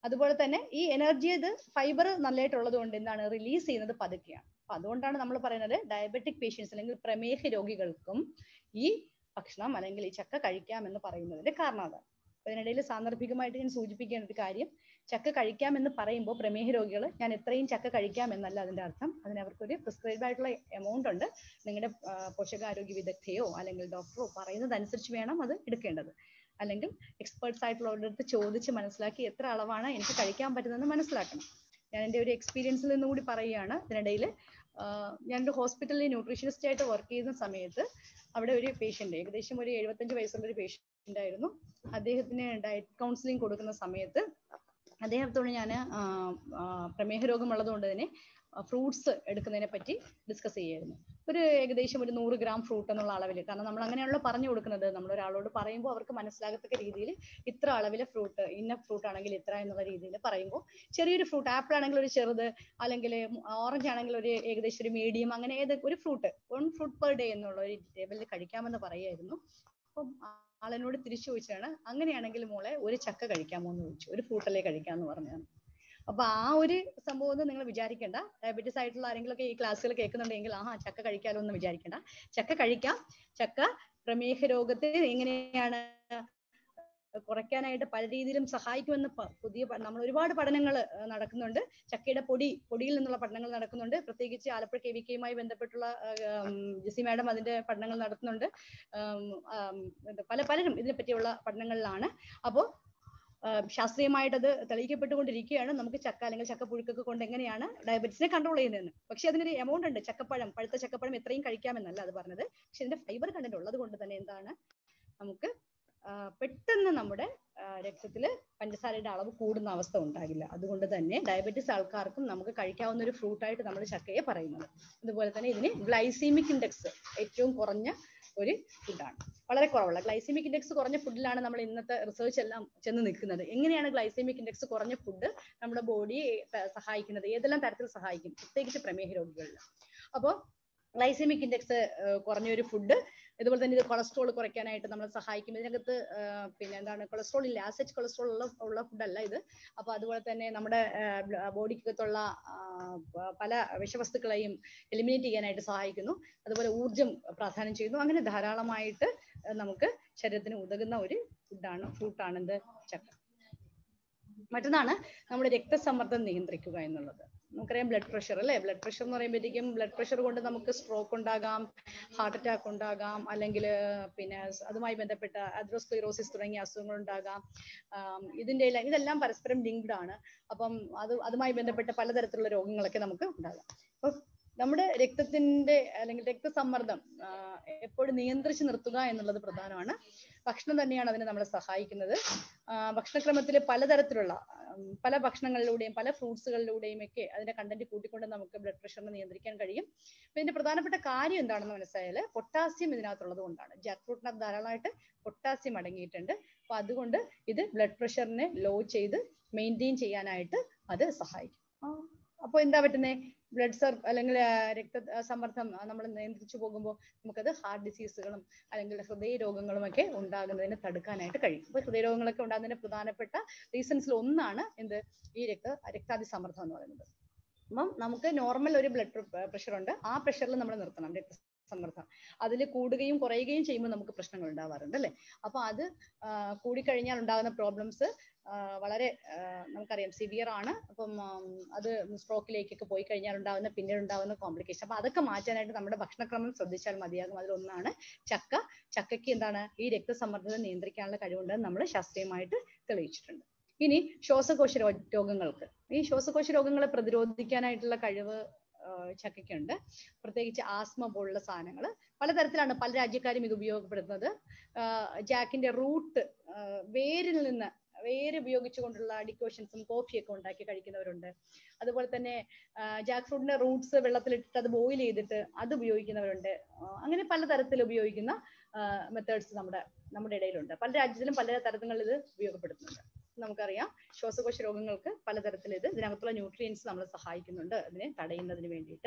അതുപോലെ തന്നെ ഈ എനർജി ഇത് ഫൈബർ നല്ലതായിട്ടുള്ളത് കൊണ്ട് എന്താണ് റിലീസ് ചെയ്യുന്നത് പതുക്കെയാണ് അപ്പൊ അതുകൊണ്ടാണ് നമ്മൾ പറയുന്നത് ഡയബറ്റിക് പേഷ്യൻസ് അല്ലെങ്കിൽ പ്രമേഹ രോഗികൾക്കും ഈ ഭക്ഷണം അല്ലെങ്കിൽ ഈ ചക്ക കഴിക്കാം എന്ന് പറയുന്നതിന്റെ കാരണം അതാണ് അപ്പൊ ഇതിനിടയിൽ സാന്ദർഭികമായിട്ട് ഞാൻ സൂചിപ്പിക്കേണ്ട ഒരു കാര്യം ചക്ക കഴിക്കാം എന്ന് പറയുമ്പോൾ പ്രമേഹ രോഗികൾ ഞാൻ എത്രയും ചക്ക കഴിക്കാം എന്നല്ല അതിന്റെ അർത്ഥം അതിന് അവർക്കൊരു പ്രിസ്ക്രൈബ് ആയിട്ടുള്ള എമൗണ്ട് ഉണ്ട് നിങ്ങളുടെ പോഷകാരോഗ്യ വിദഗ്ധയോ അല്ലെങ്കിൽ ഡോക്ടറോ പറയുന്നതനുസരിച്ച് വേണം അത് എടുക്കേണ്ടത് അല്ലെങ്കിൽ എക്സ്പേർട്സ് ആയിട്ടുള്ളവരുടെ അടുത്ത് ചോദിച്ച് മനസ്സിലാക്കി എത്ര അളവാണ് എനിക്ക് കഴിക്കാൻ പറ്റുന്നതെന്ന് മനസ്സിലാക്കണം ഞാൻ എൻ്റെ ഒരു എക്സ്പീരിയൻസിൽ നിന്ന് കൂടി പറയുകയാണ് ഇതിനിടയിൽ ഞാനൊരു ഹോസ്പിറ്റലിൽ ന്യൂട്രീഷനിസ്റ്റ് ആയിട്ട് വർക്ക് ചെയ്യുന്ന സമയത്ത് അവിടെ ഒരു പേഷ്യന്റ് ഏകദേശം ഒരു എഴുപത്തഞ്ച് വയസ്സുള്ള ഒരു പേഷ്യന്റ് ആയിരുന്നു അദ്ദേഹത്തിന് ഡയറ്റ് കൗൺസിലിംഗ് കൊടുക്കുന്ന സമയത്ത് അദ്ദേഹത്തോട് ഞാൻ പ്രമേഹ രോഗമുള്ളത് കൊണ്ട് തന്നെ ഫ്രൂട്ട്സ് എടുക്കുന്നതിനെ പറ്റി ഡിസ്കസ് ചെയ്യായിരുന്നു ഒരു ഏകദേശം ഒരു നൂറ് ഗ്രാം ഫ്രൂട്ട് എന്നുള്ള അളവിൽ കാരണം നമ്മൾ അങ്ങനെയാണല്ലോ പറഞ്ഞു കൊടുക്കുന്നത് നമ്മൾ ഒരാളോട് പറയുമ്പോൾ അവർക്ക് മനസ്സിലാകത്തക്ക രീതിയിൽ ഇത്ര അളവിലെ ഫ്രൂട്ട് ഇന്ന ഫ്രൂട്ട് ആണെങ്കിൽ ഇത്ര എന്നുള്ള രീതിയിൽ പറയുമ്പോൾ ചെറിയൊരു ഫ്രൂട്ട് ആപ്പിൾ ആണെങ്കിൽ ഒരു ചെറുത് അല്ലെങ്കിൽ ഓറഞ്ച് ആണെങ്കിൽ ഒരു ഏകദേശം ഒരു മീഡിയം അങ്ങനെ ഏത് ഒരു fruit one fruit per day എന്നുള്ള ഒരു ലെവലിൽ കഴിക്കാമെന്ന് പറയായിരുന്നു അപ്പം ആളിനോട് തിരിച്ചു ചോദിച്ചാണ് അങ്ങനെയാണെങ്കിൽ മോളെ ഒരു ചക്ക കഴിക്കാമോ എന്ന് ചോദിച്ചു ഒരു ഫ്രൂട്ടല്ലേ കഴിക്കാന്ന് പറഞ്ഞാണ് അപ്പൊ ആ ഒരു സംഭവം ഒന്നും നിങ്ങൾ വിചാരിക്കേണ്ട ഡയബറ്റീസ് ആയിട്ടുള്ള ആരെങ്കിലും ഒക്കെ ഈ ക്ലാസ്സുകൾ കേൾക്കുന്നുണ്ടെങ്കിൽ ആ ചക്ക കഴിക്കാലോ എന്ന് വിചാരിക്കേണ്ട ചക്ക കഴിക്കാം ചക്ക പ്രമേഹ രോഗത്തെ എങ്ങനെയാണ് കുറയ്ക്കാനായിട്ട് പല രീതിയിലും സഹായിക്കുമെന്ന് പുതിയ നമ്മൾ ഒരുപാട് പഠനങ്ങൾ നടക്കുന്നുണ്ട് ചക്കയുടെ പൊടി പൊടിയിൽ നിന്നുള്ള പഠനങ്ങൾ നടക്കുന്നുണ്ട് പ്രത്യേകിച്ച് ആലപ്പുഴ കെ വി കെയുമായി ബന്ധപ്പെട്ടുള്ള ജെസി മാഡം അതിന്റെ പഠനങ്ങൾ നടത്തുന്നുണ്ട് പല പലരും ഇതിനെ പറ്റിയുള്ള പഠനങ്ങളിലാണ് അപ്പോൾ ശാസ്ത്രീയമായിട്ട് അത് തെളിയിക്കപ്പെട്ടുകൊണ്ടിരിക്കുകയാണ് നമുക്ക് ചക്ക അല്ലെങ്കിൽ ചക്കപ്പുഴുക്കൊക്കെ കൊണ്ട് എങ്ങനെയാണ് ഡയബറ്റീസിനെ കൺട്രോൾ ചെയ്യുന്നതെന്ന് പക്ഷെ അതിനൊരു എമൗണ്ട് ഉണ്ട് ചക്കപ്പഴം പഴുത്ത ചക്കപ്പഴം എത്രയും കഴിക്കാമെന്നല്ല അത് പറഞ്ഞത് പക്ഷെ ഇതിന്റെ ഫൈബർ കണ്ടന്റ് ഉള്ളത് കൊണ്ട് തന്നെ എന്താണ് നമുക്ക് പെട്ടെന്ന് നമ്മുടെ രക്തത്തിൽ പഞ്ചസാരയുടെ അളവ് കൂടുന്ന അവസ്ഥ ഉണ്ടാകില്ല അതുകൊണ്ട് തന്നെ ഡയബറ്റീസ് ആൾക്കാർക്കും നമുക്ക് കഴിക്കാവുന്ന ഒരു ഫ്രൂട്ടായിട്ട് നമ്മൾ ചക്കയെ പറയുന്നത് അതുപോലെ തന്നെ ഇതിന് ഗ്ലൈസീമിക് ഇൻഡെക്സ് ഏറ്റവും കുറഞ്ഞ ഒരു ഫുഡാണ് വളരെ കുറവുള്ള ഗ്ലൈസീമിക് ഇൻഡെക്സ് കുറഞ്ഞ ഫുഡിലാണ് നമ്മൾ ഇന്നത്തെ റിസർച്ച് എല്ലാം ചെന്ന് നിൽക്കുന്നത് എങ്ങനെയാണ് ഗ്ലൈസീമിക് ഇൻഡെക്സ് കുറഞ്ഞ ഫുഡ് നമ്മുടെ ബോഡിയെ സഹായിക്കുന്നത് ഏതെല്ലാം തരത്തിൽ സഹായിക്കും പ്രത്യേകിച്ച് പ്രമേഹ രോഗികളിൽ അപ്പോൾ ഗ്ലൈസീമിക് ഇൻഡെക്സ് കുറഞ്ഞ ഒരു ഫുഡ് ഇതുപോലെ തന്നെ ഇത് കൊളസ്ട്രോൾ കുറയ്ക്കാനായിട്ട് നമ്മളെ സഹായിക്കും ഇതിനകത്ത് പിന്നെ എന്താണ് കൊളസ്ട്രോൾ ഇല്ല ആസച്ച് കൊളസ്ട്രോൾ ഉള്ള ഉള്ള ഫുഡല്ല ഇത് അപ്പൊ അതുപോലെ തന്നെ നമ്മുടെ ബോഡിക്കകത്തുള്ള പല വിഷവസ്തുക്കളെയും എലിമിനേറ്റ് ചെയ്യാനായിട്ട് സഹായിക്കുന്നു അതുപോലെ ഊർജം പ്രാധാന്യം ചെയ്യുന്നു അങ്ങനെ ധാരാളമായിട്ട് നമുക്ക് ശരീരത്തിന് ഉതകുന്ന ഒരു ഫുഡാണ് ഫ്രൂട്ടാണ് എന്ത് ചക്ക മറ്റൊന്നാണ് നമ്മുടെ രക്തസമ്മർദ്ദം നിയന്ത്രിക്കുക എന്നുള്ളത് നമുക്കറിയാം ബ്ലഡ് പ്രഷർ അല്ലേ ബ്ലഡ് പ്രഷർ എന്ന് പറയുമ്പോഴത്തേക്കും ബ്ലഡ് പ്രഷർ കൊണ്ട് നമുക്ക് സ്ട്രോക്ക് ഉണ്ടാകാം ഹാർട്ട് അറ്റാക്ക് ഉണ്ടാകാം അല്ലെങ്കിൽ പിന്നെ അതുമായി ബന്ധപ്പെട്ട അദ്രോസ്ക്ലിറോസിസ് തുടങ്ങിയ അസുഖങ്ങൾ ഉണ്ടാകാം ഇതിന്റെ ഇതെല്ലാം പരസ്പരം ലിങ്ക്ഡ് ആണ് അപ്പം അത് അതുമായി ബന്ധപ്പെട്ട പലതരത്തിലുള്ള രോഗങ്ങളൊക്കെ നമുക്ക് ഉണ്ടാകാം അപ്പൊ നമ്മുടെ രക്തത്തിന്റെ അല്ലെങ്കിൽ രക്തസമ്മർദ്ദം എപ്പോഴും നിയന്ത്രിച്ച് നിർത്തുക എന്നുള്ളത് പ്രധാനമാണ് ഭക്ഷണം തന്നെയാണ് അതിനെ നമ്മളെ സഹായിക്കുന്നത് ഭക്ഷണക്രമത്തിൽ പലതരത്തിലുള്ള പല ഭക്ഷണങ്ങളിലൂടെയും പല ഫ്രൂട്ട്സുകളിലൂടെയും ഒക്കെ അതിന്റെ കണ്ടന്റ് കൂട്ടിക്കൊണ്ട് നമുക്ക് ബ്ലഡ് പ്രഷറിനെ നിയന്ത്രിക്കാൻ കഴിയും അപ്പൊ ഇതിന്റെ പ്രധാനപ്പെട്ട കാര്യം എന്താണെന്ന് മനസ്സിലായാൽ പൊട്ടാസ്യം ഇതിനകത്തുള്ളത് കൊണ്ടാണ് ജാക്ക് ഫ്രൂട്ടിനകത്ത് ധാരാളമായിട്ട് പൊട്ടാസ്യം അടങ്ങിയിട്ടുണ്ട് അപ്പൊ അതുകൊണ്ട് ഇത് ബ്ലഡ് പ്രഷറിനെ ലോ ചെയ്ത് മെയിൻറ്റെയിൻ ചെയ്യാനായിട്ട് അത് സഹായിക്കും അപ്പോൾ എന്താ പറ്റുന്നത് ബ്ലഡ് സർ അല്ലെങ്കിൽ രക്ത സമ്മർദ്ദം നമ്മൾ നിയന്ത്രിച്ചു പോകുമ്പോൾ നമുക്കത് ഹാർട്ട് ഡിസീസുകളും അല്ലെങ്കിൽ ഹൃദയ രോഗങ്ങളും ഒക്കെ ഉണ്ടാകുന്നതിന് തടുക്കാനായിട്ട് കഴിയും അപ്പോൾ ഹൃദയ രോഗങ്ങളൊക്കെ ഉണ്ടാകുന്നതിന് പ്രധാനപ്പെട്ട റീസൺസിൽ ഒന്നാണ് എന്ത് ഈ രക്ത രക്താതിസമ്മർദ്ദം എന്ന് പറയുന്നത് അപ്പം നമുക്ക് നോർമൽ ഒരു ബ്ലഡ് പ്രഷർ ഉണ്ട് ആ പ്രഷറിൽ നമ്മൾ നിർത്തണം രക്ത സമ്മർദ്ദം അതിൽ കൂടുകയും കുറയുകയും ചെയ്യുമ്പോൾ നമുക്ക് പ്രശ്നങ്ങൾ ഉണ്ടാവാറുണ്ട് അല്ലെ അപ്പൊ അത് കൂടിക്കഴിഞ്ഞാൽ ഉണ്ടാകുന്ന പ്രോബ്ലംസ് വളരെ നമുക്കറിയാം സിവിയർ ആണ് അപ്പം അത് സ്ട്രോക്കിലേക്കൊക്കെ പോയി കഴിഞ്ഞാൽ ഉണ്ടാകുന്ന പിന്നീട് ഉണ്ടാകുന്ന കോംപ്ലിക്കേഷൻ അപ്പൊ അതൊക്കെ മാറ്റാനായിട്ട് നമ്മുടെ ഭക്ഷണക്രമം ശ്രദ്ധിച്ചാൽ മതിയാകും അതിലൊന്നാണ് ചക്ക ചക്കയ്ക്ക് എന്താണ് ഈ രക്തസമ്മർദ്ദത്തെ നിയന്ത്രിക്കാനുള്ള കഴിവുണ്ടെന്ന് നമ്മൾ ശാസ്ത്രീയമായിട്ട് തെളിയിച്ചിട്ടുണ്ട് ഇനി ശ്വാസകോശ രോഗങ്ങൾക്ക് ഈ ശ്വാസകോശ രോഗങ്ങളെ പ്രതിരോധിക്കാനായിട്ടുള്ള കഴിവ് ചക്കയ്ക്കുണ്ട് പ്രത്യേകിച്ച് ആസ്മ പോലുള്ള സാധനങ്ങൾ പലതരത്തിലാണ് പല രാജ്യക്കാരും ഇത് ഉപയോഗപ്പെടുത്തുന്നത് ജാക്കിന്റെ റൂട്ട് വേരിൽ നിന്ന് വേര് ഉപയോഗിച്ചുകൊണ്ടുള്ള ഡിക്കോഷൻസും കോഫിയൊക്കെ ഉണ്ടാക്കി കഴിക്കുന്നവരുണ്ട് അതുപോലെ തന്നെ ജാക്ക് ഫ്രൂട്ടിന്റെ റൂട്ട്സ് വെള്ളത്തിലിട്ടിട്ട് അത് ബോയിൽ ചെയ്തിട്ട് അത് ഉപയോഗിക്കുന്നവരുണ്ട് അങ്ങനെ പലതരത്തിൽ ഉപയോഗിക്കുന്ന മെത്തേഡ്സ് നമ്മുടെ നമ്മുടെ ഇടയിലുണ്ട് പല രാജ്യത്തിലും പല തരങ്ങളിൽ ഇത് ഉപയോഗപ്പെടുത്തുന്നുണ്ട് നമുക്കറിയാം ശ്വാസകോശ രോഗങ്ങൾക്ക് പലതരത്തിൽ ഇത് ഇതിനകത്തുള്ള ന്യൂട്രിയൻസ് നമ്മളെ സഹായിക്കുന്നുണ്ട് അതിനെ തടയുന്നതിന് വേണ്ടിയിട്ട്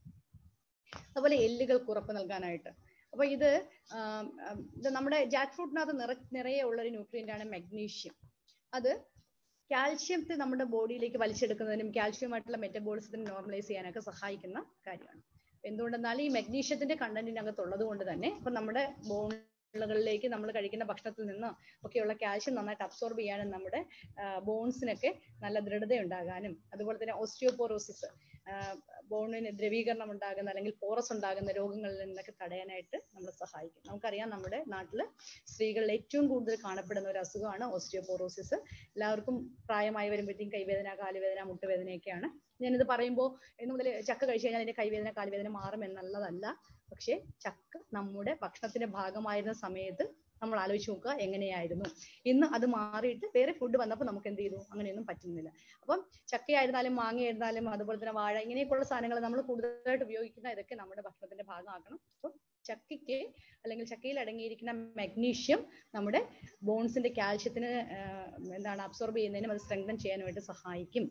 അതുപോലെ എല്ലുകൾക്ക് ഉറപ്പ് നൽകാനായിട്ട് അപ്പൊ ഇത് ഇത് നമ്മുടെ ജാക്ക് ഫ്രൂട്ടിനകത്ത് നിറ നിറയെ ഉള്ള ഒരു ന്യൂട്രിയന്റ് ആണ് മഗ്നീഷ്യം അത് കാൽഷ്യത്തെ നമ്മുടെ ബോഡിയിലേക്ക് വലിച്ചെടുക്കുന്നതിനും കാൽഷ്യമായിട്ടുള്ള മെറ്റബോളിസത്തിനും നോർമലൈസ് ചെയ്യാനൊക്കെ സഹായിക്കുന്ന കാര്യമാണ് എന്തുകൊണ്ടെന്നാൽ ഈ മെഗ്നീഷ്യത്തിന്റെ കണ്ടന്റിനകത്തുള്ളത് കൊണ്ട് തന്നെ ഇപ്പൊ നമ്മുടെ ബോണുകളിലേക്ക് നമ്മൾ കഴിക്കുന്ന ഭക്ഷണത്തിൽ നിന്ന് ഒക്കെയുള്ള കാൽഷ്യം നന്നായിട്ട് അബ്സോർബ് ചെയ്യാനും നമ്മുടെ ബോൺസിനൊക്കെ നല്ല ദൃഢത ഉണ്ടാകാനും അതുപോലെ തന്നെ ഓസ്റ്റിയോപോറോസിസ് ബോണിന് ദ്രവീകരണം ഉണ്ടാകുന്ന അല്ലെങ്കിൽ പോറസ് ഉണ്ടാകുന്ന രോഗങ്ങളിൽ നിന്നൊക്കെ തടയാനായിട്ട് നമ്മൾ സഹായിക്കും നമുക്കറിയാം നമ്മുടെ നാട്ടിൽ സ്ത്രീകളിൽ ഏറ്റവും കൂടുതൽ കാണപ്പെടുന്ന ഒരു അസുഖമാണ് ഓസ്റ്റിയോപോറോസിസ് എല്ലാവർക്കും പ്രായമായി വരുമ്പോഴത്തേക്കും കൈവേദന കാലുവേദന മുട്ടുവേദനയൊക്കെയാണ് ഞാനിത് പറയുമ്പോൾ ഇന്ന് മുതൽ ചക്ക കഴിച്ചു കഴിഞ്ഞാൽ അതിന്റെ കൈവേദന കാലുവേദന മാറും എന്നുള്ളതല്ല പക്ഷേ ചക്ക നമ്മുടെ ഭക്ഷണത്തിന്റെ ഭാഗമായിരുന്ന സമയത്ത് നമ്മൾ ആലോചിച്ച് നോക്കുക എങ്ങനെയായിരുന്നു ഇന്ന് അത് മാറിയിട്ട് വേറെ ഫുഡ് വന്നപ്പോൾ നമുക്ക് എന്ത് ചെയ്തു അങ്ങനെയൊന്നും പറ്റുന്നില്ല അപ്പം ചക്കയായിരുന്നാലും മാങ്ങയായിരുന്നാലും അതുപോലെ തന്നെ വാഴ ഇങ്ങനെയൊക്കെയുള്ള സാധനങ്ങൾ നമ്മൾ കൂടുതലായിട്ട് ഉപയോഗിക്കുന്ന ഇതൊക്കെ നമ്മുടെ ഭക്ഷണത്തിന്റെ ഭാഗമാക്കണം അപ്പം ചക്കയ്ക്ക് അല്ലെങ്കിൽ ചക്കയിൽ അടങ്ങിയിരിക്കുന്ന മഗ്നീഷ്യം നമ്മുടെ ബോൺസിന്റെ കാൽഷ്യത്തിന് എന്താണ് അബ്സോർബ് ചെയ്യുന്നതിനും അത് സ്ട്രെങ്തൻ ചെയ്യാനുമായിട്ട് സഹായിക്കും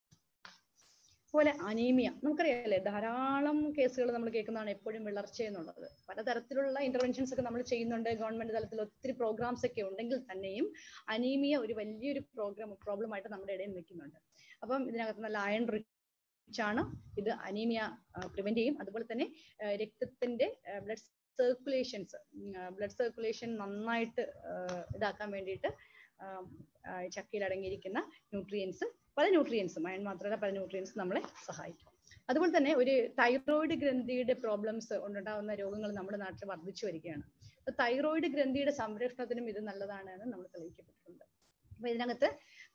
അതുപോലെ അനീമിയ നമുക്കറിയാലേ ധാരാളം കേസുകൾ നമ്മൾ കേൾക്കുന്നതാണ് എപ്പോഴും വിളർച്ച എന്നുള്ളത് പലതരത്തിലുള്ള ഇന്റർവെൻഷൻസ് ഒക്കെ നമ്മൾ ചെയ്യുന്നുണ്ട് ഗവൺമെന്റ് തലത്തിൽ ഒത്തിരി പ്രോഗ്രാംസ് ഒക്കെ ഉണ്ടെങ്കിൽ തന്നെയും അനീമിയ ഒരു വലിയൊരു പ്രോഗ്രാം പ്രോബ്ലം ആയിട്ട് നമ്മുടെ ഇടയിൽ നിൽക്കുന്നുണ്ട് അപ്പം ഇതിനകത്ത് നല്ല അയൺ റിച്ച് ആണ് ഇത് അനീമിയ പ്രിവെന്റ് ചെയ്യും അതുപോലെ തന്നെ രക്തത്തിന്റെ ബ്ലഡ് സർക്കുലേഷൻസ് ബ്ലഡ് സർക്കുലേഷൻ നന്നായിട്ട് ഇതാക്കാൻ വേണ്ടിയിട്ട് ചക്കയിൽ അടങ്ങിയിരിക്കുന്ന ന്യൂട്രിയൻസ് പല ന്യൂട്രിയൻസും അയൺ മാത്രമല്ല പല ന്യൂട്രിയൻസും നമ്മളെ സഹായിക്കും അതുപോലെ തന്നെ ഒരു തൈറോയിഡ് ഗ്രന്ഥിയുടെ പ്രോബ്ലംസ് ഉണ്ടാകുന്ന രോഗങ്ങൾ നമ്മുടെ നാട്ടിൽ വർദ്ധിച്ചു വരികയാണ് തൈറോയിഡ് ഗ്രന്ഥിയുടെ സംരക്ഷണത്തിനും ഇത് നല്ലതാണ് എന്ന് നമ്മൾ തെളിയിക്കപ്പെട്ടിട്ടുണ്ട് അപ്പൊ ഇതിനകത്ത്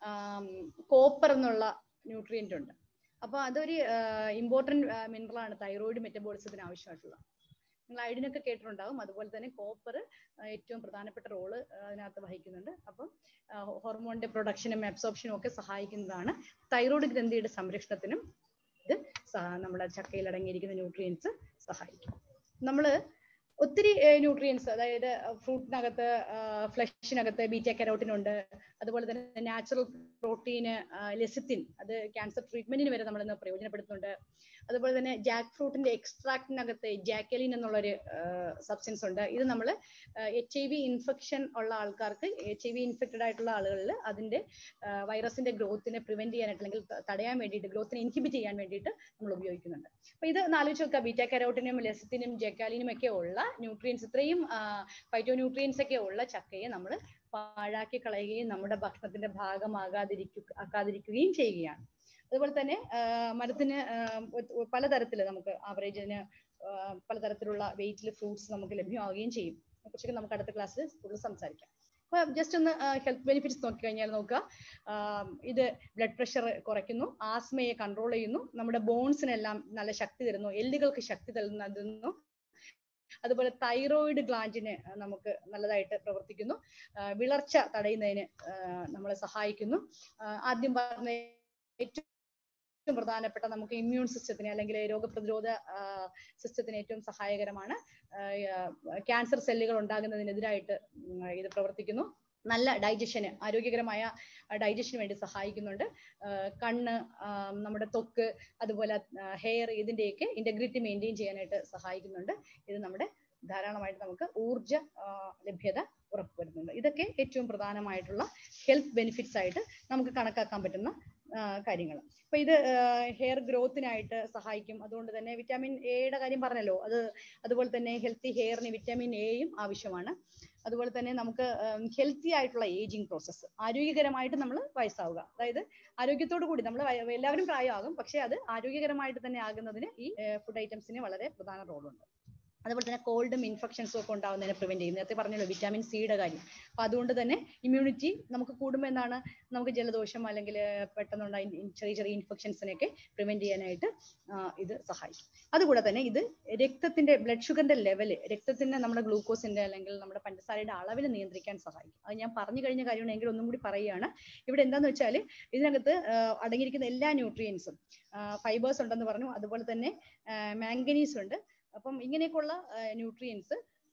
കോപ്പർ എന്നുള്ള ന്യൂട്രിയന്റ് ഉണ്ട് അപ്പൊ അതൊരു ഇമ്പോർട്ടന്റ് മിനറൽ ആണ് തൈറോയിഡ് മെറ്റബോളിസത്തിന് ആവശ്യമായിട്ടുള്ള നിങ്ങൾ അയഡിനൊക്കെ കേട്ടിട്ടുണ്ടാവും അതുപോലെ തന്നെ കോപ്പർ ഏറ്റവും പ്രധാനപ്പെട്ട റോള് അതിനകത്ത് വഹിക്കുന്നുണ്ട് അപ്പം ഹോർമോണിന്റെ പ്രൊഡക്ഷനും അബ്സോർപ്ഷനും ഒക്കെ സഹായിക്കുന്നതാണ് തൈറോയ്ഡ് ഗ്രന്ഥിയുടെ സംരക്ഷണത്തിനും ഇത് നമ്മുടെ ചക്കയിൽ അടങ്ങിയിരിക്കുന്ന ന്യൂട്രിയൻസ് സഹായിക്കും നമ്മള് ഒത്തിരി ന്യൂട്രിയൻസ് അതായത് ഫ്രൂട്ടിനകത്ത് ഫ്ലഷിനകത്ത് ബീറ്റ കരോട്ടിൻ ഉണ്ട് അതുപോലെ തന്നെ നാച്ചുറൽ പ്രോട്ടീന് ലെസിത്തിൻ അത് ക്യാൻസർ ട്രീറ്റ്മെന്റിന് വരെ നമ്മൾ ഇന്ന് പ്രയോജനപ്പെടുത്തുന്നുണ്ട് അതുപോലെ തന്നെ ജാക്ക് ഫ്രൂട്ടിന്റെ എക്സ്ട്രാക്റ്റിനകത്ത് ജാക്കലിൻ എന്നുള്ളൊരു സബ്സ്റ്റൻസ് ഉണ്ട് ഇത് നമ്മൾ എച്ച് ഐ വി ഇൻഫെക്ഷൻ ഉള്ള ആൾക്കാർക്ക് എച്ച് ഐ വി ഇൻഫെക്റ്റഡ് ആയിട്ടുള്ള ആളുകളിൽ അതിന്റെ വൈറസിന്റെ ഗ്രോത്തിനെ പ്രിവെന്റ് ചെയ്യാനായിട്ട് അല്ലെങ്കിൽ തടയാൻ വേണ്ടിയിട്ട് ഗ്രോത്തിനെ ഇൻഹിബിറ്റ് ചെയ്യാൻ വേണ്ടിയിട്ട് നമ്മൾ ഉപയോഗിക്കുന്നുണ്ട് അപ്പൊ ഇത് ആലോചിച്ച് നോക്കുക ബീറ്റ കരോട്ടിനും ലെസിത്തിനും ജക്കാലിനും ഒക്കെ ഉള്ള ന്യൂട്രിയൻസ് ഇത്രയും ഫൈറ്റോ ന്യൂട്രിയൻസ് ഒക്കെ ഉള്ള ചക്കയെ നമ്മൾ പാഴാക്കി കളയുകയും നമ്മുടെ ഭക്ഷണത്തിന്റെ ഭാഗമാകാതിരിക്കു ആക്കാതിരിക്കുകയും ചെയ്യുകയാണ് അതുപോലെ തന്നെ മരത്തിന് പലതരത്തില് നമുക്ക് ആവറേജിന് പലതരത്തിലുള്ള വെയിറ്റിൽ ഫ്രൂട്ട്സ് നമുക്ക് ലഭ്യമാവുകയും ചെയ്യും കുറിച്ചൊക്കെ നമുക്ക് അടുത്ത ക്ലാസ്സിൽ കൂടുതൽ സംസാരിക്കാം അപ്പൊ ജസ്റ്റ് ഒന്ന് ഹെൽത്ത് ബെനിഫിറ്റ്സ് നോക്കി കഴിഞ്ഞാൽ നോക്കുക ഇത് ബ്ലഡ് പ്രഷർ കുറയ്ക്കുന്നു ആസ്മയെ കൺട്രോൾ ചെയ്യുന്നു നമ്മുടെ ബോൺസിനെല്ലാം നല്ല ശക്തി തരുന്നു എല്ലുകൾക്ക് ശക്തി തരുന്നു അതുപോലെ തൈറോയിഡ് ഗ്ലാൻഡിന് നമുക്ക് നല്ലതായിട്ട് പ്രവർത്തിക്കുന്നു വിളർച്ച തടയുന്നതിന് നമ്മളെ സഹായിക്കുന്നു ആദ്യം പറഞ്ഞ ഏറ്റവും പ്രധാനപ്പെട്ട നമുക്ക് ഇമ്മ്യൂൺ സിസ്റ്റത്തിന് അല്ലെങ്കിൽ രോഗപ്രതിരോധ സിസ്റ്റത്തിന് ഏറ്റവും സഹായകരമാണ് ക്യാൻസർ സെല്ലുകൾ ഉണ്ടാകുന്നതിനെതിരായിട്ട് ഇത് പ്രവർത്തിക്കുന്നു നല്ല ഡൈജഷന് ആരോഗ്യകരമായ ഡൈജഷന് വേണ്ടി സഹായിക്കുന്നുണ്ട് കണ്ണ് നമ്മുടെ ത്വക്ക് അതുപോലെ ഹെയർ ഇതിന്റെയൊക്കെ ഇന്റഗ്രിറ്റി മെയിൻറ്റെയിൻ ചെയ്യാനായിട്ട് സഹായിക്കുന്നുണ്ട് ഇത് നമ്മുടെ ധാരാളമായിട്ട് നമുക്ക് ഊർജ ലഭ്യത ഉറപ്പുവരുന്നുണ്ട് ഇതൊക്കെ ഏറ്റവും പ്രധാനമായിട്ടുള്ള ഹെൽത്ത് ബെനിഫിറ്റ്സ് ആയിട്ട് നമുക്ക് കണക്കാക്കാൻ പറ്റുന്ന കാര്യങ്ങൾ അപ്പൊ ഇത് ഹെയർ ഗ്രോത്തിനായിട്ട് സഹായിക്കും അതുകൊണ്ട് തന്നെ വിറ്റാമിൻ എയുടെ കാര്യം പറഞ്ഞല്ലോ അത് അതുപോലെ തന്നെ ഹെൽത്തി ഹെയറിന് വിറ്റാമിൻ എയും ആവശ്യമാണ് അതുപോലെ തന്നെ നമുക്ക് ഹെൽത്തി ആയിട്ടുള്ള ഏജിങ് പ്രോസസ്സ് ആരോഗ്യകരമായിട്ട് നമ്മൾ വയസ്സാവുക അതായത് ആരോഗ്യത്തോടു കൂടി നമ്മൾ എല്ലാവരും പ്രായമാകും പക്ഷെ അത് ആരോഗ്യകരമായിട്ട് തന്നെ ആകുന്നതിന് ഈ ഫുഡ് ഐറ്റംസിന് വളരെ പ്രധാന റോളുണ്ട് അതുപോലെ തന്നെ കോൾഡും ഇൻഫെക്ഷൻസും ഒക്കെ ഉണ്ടാവുന്നതിനെ പ്രിവെന്റ് ചെയ്യും നേരത്തെ പറഞ്ഞല്ലോ വിറ്റാമിൻ സിയുടെ കാര്യം അപ്പൊ അതുകൊണ്ട് തന്നെ ഇമ്മ്യൂണിറ്റി നമുക്ക് കൂടുമ്പോൾ എന്താണ് നമുക്ക് ജലദോഷം അല്ലെങ്കിൽ പെട്ടെന്നുള്ള ചെറിയ ചെറിയ ഇൻഫെക്ഷൻസിനെയൊക്കെ പ്രിവെന്റ് ചെയ്യാനായിട്ട് ഇത് സഹായിക്കും അതുകൂടെ തന്നെ ഇത് രക്തത്തിന്റെ ബ്ലഡ് ഷുഗറിന്റെ ലെവല് രക്തത്തിന്റെ നമ്മുടെ ഗ്ലൂക്കോസിന്റെ അല്ലെങ്കിൽ നമ്മുടെ പഞ്ചസാരയുടെ അളവിൽ നിയന്ത്രിക്കാൻ സഹായിക്കും അത് ഞാൻ പറഞ്ഞു കഴിഞ്ഞ കാര്യമാണ് എങ്കിൽ ഒന്നും കൂടി പറയുകയാണ് ഇവിടെ എന്താന്ന് വെച്ചാൽ ഇതിനകത്ത് അടങ്ങിയിരിക്കുന്ന എല്ലാ ന്യൂട്രിയൻസും ഫൈബേഴ്സ് ഉണ്ടെന്ന് പറഞ്ഞു അതുപോലെ തന്നെ മാംഗനീസ് ഉണ്ട് അപ്പം ഇങ്ങനെയൊക്കെയുള്ള ന്യൂട്രിയൻസ്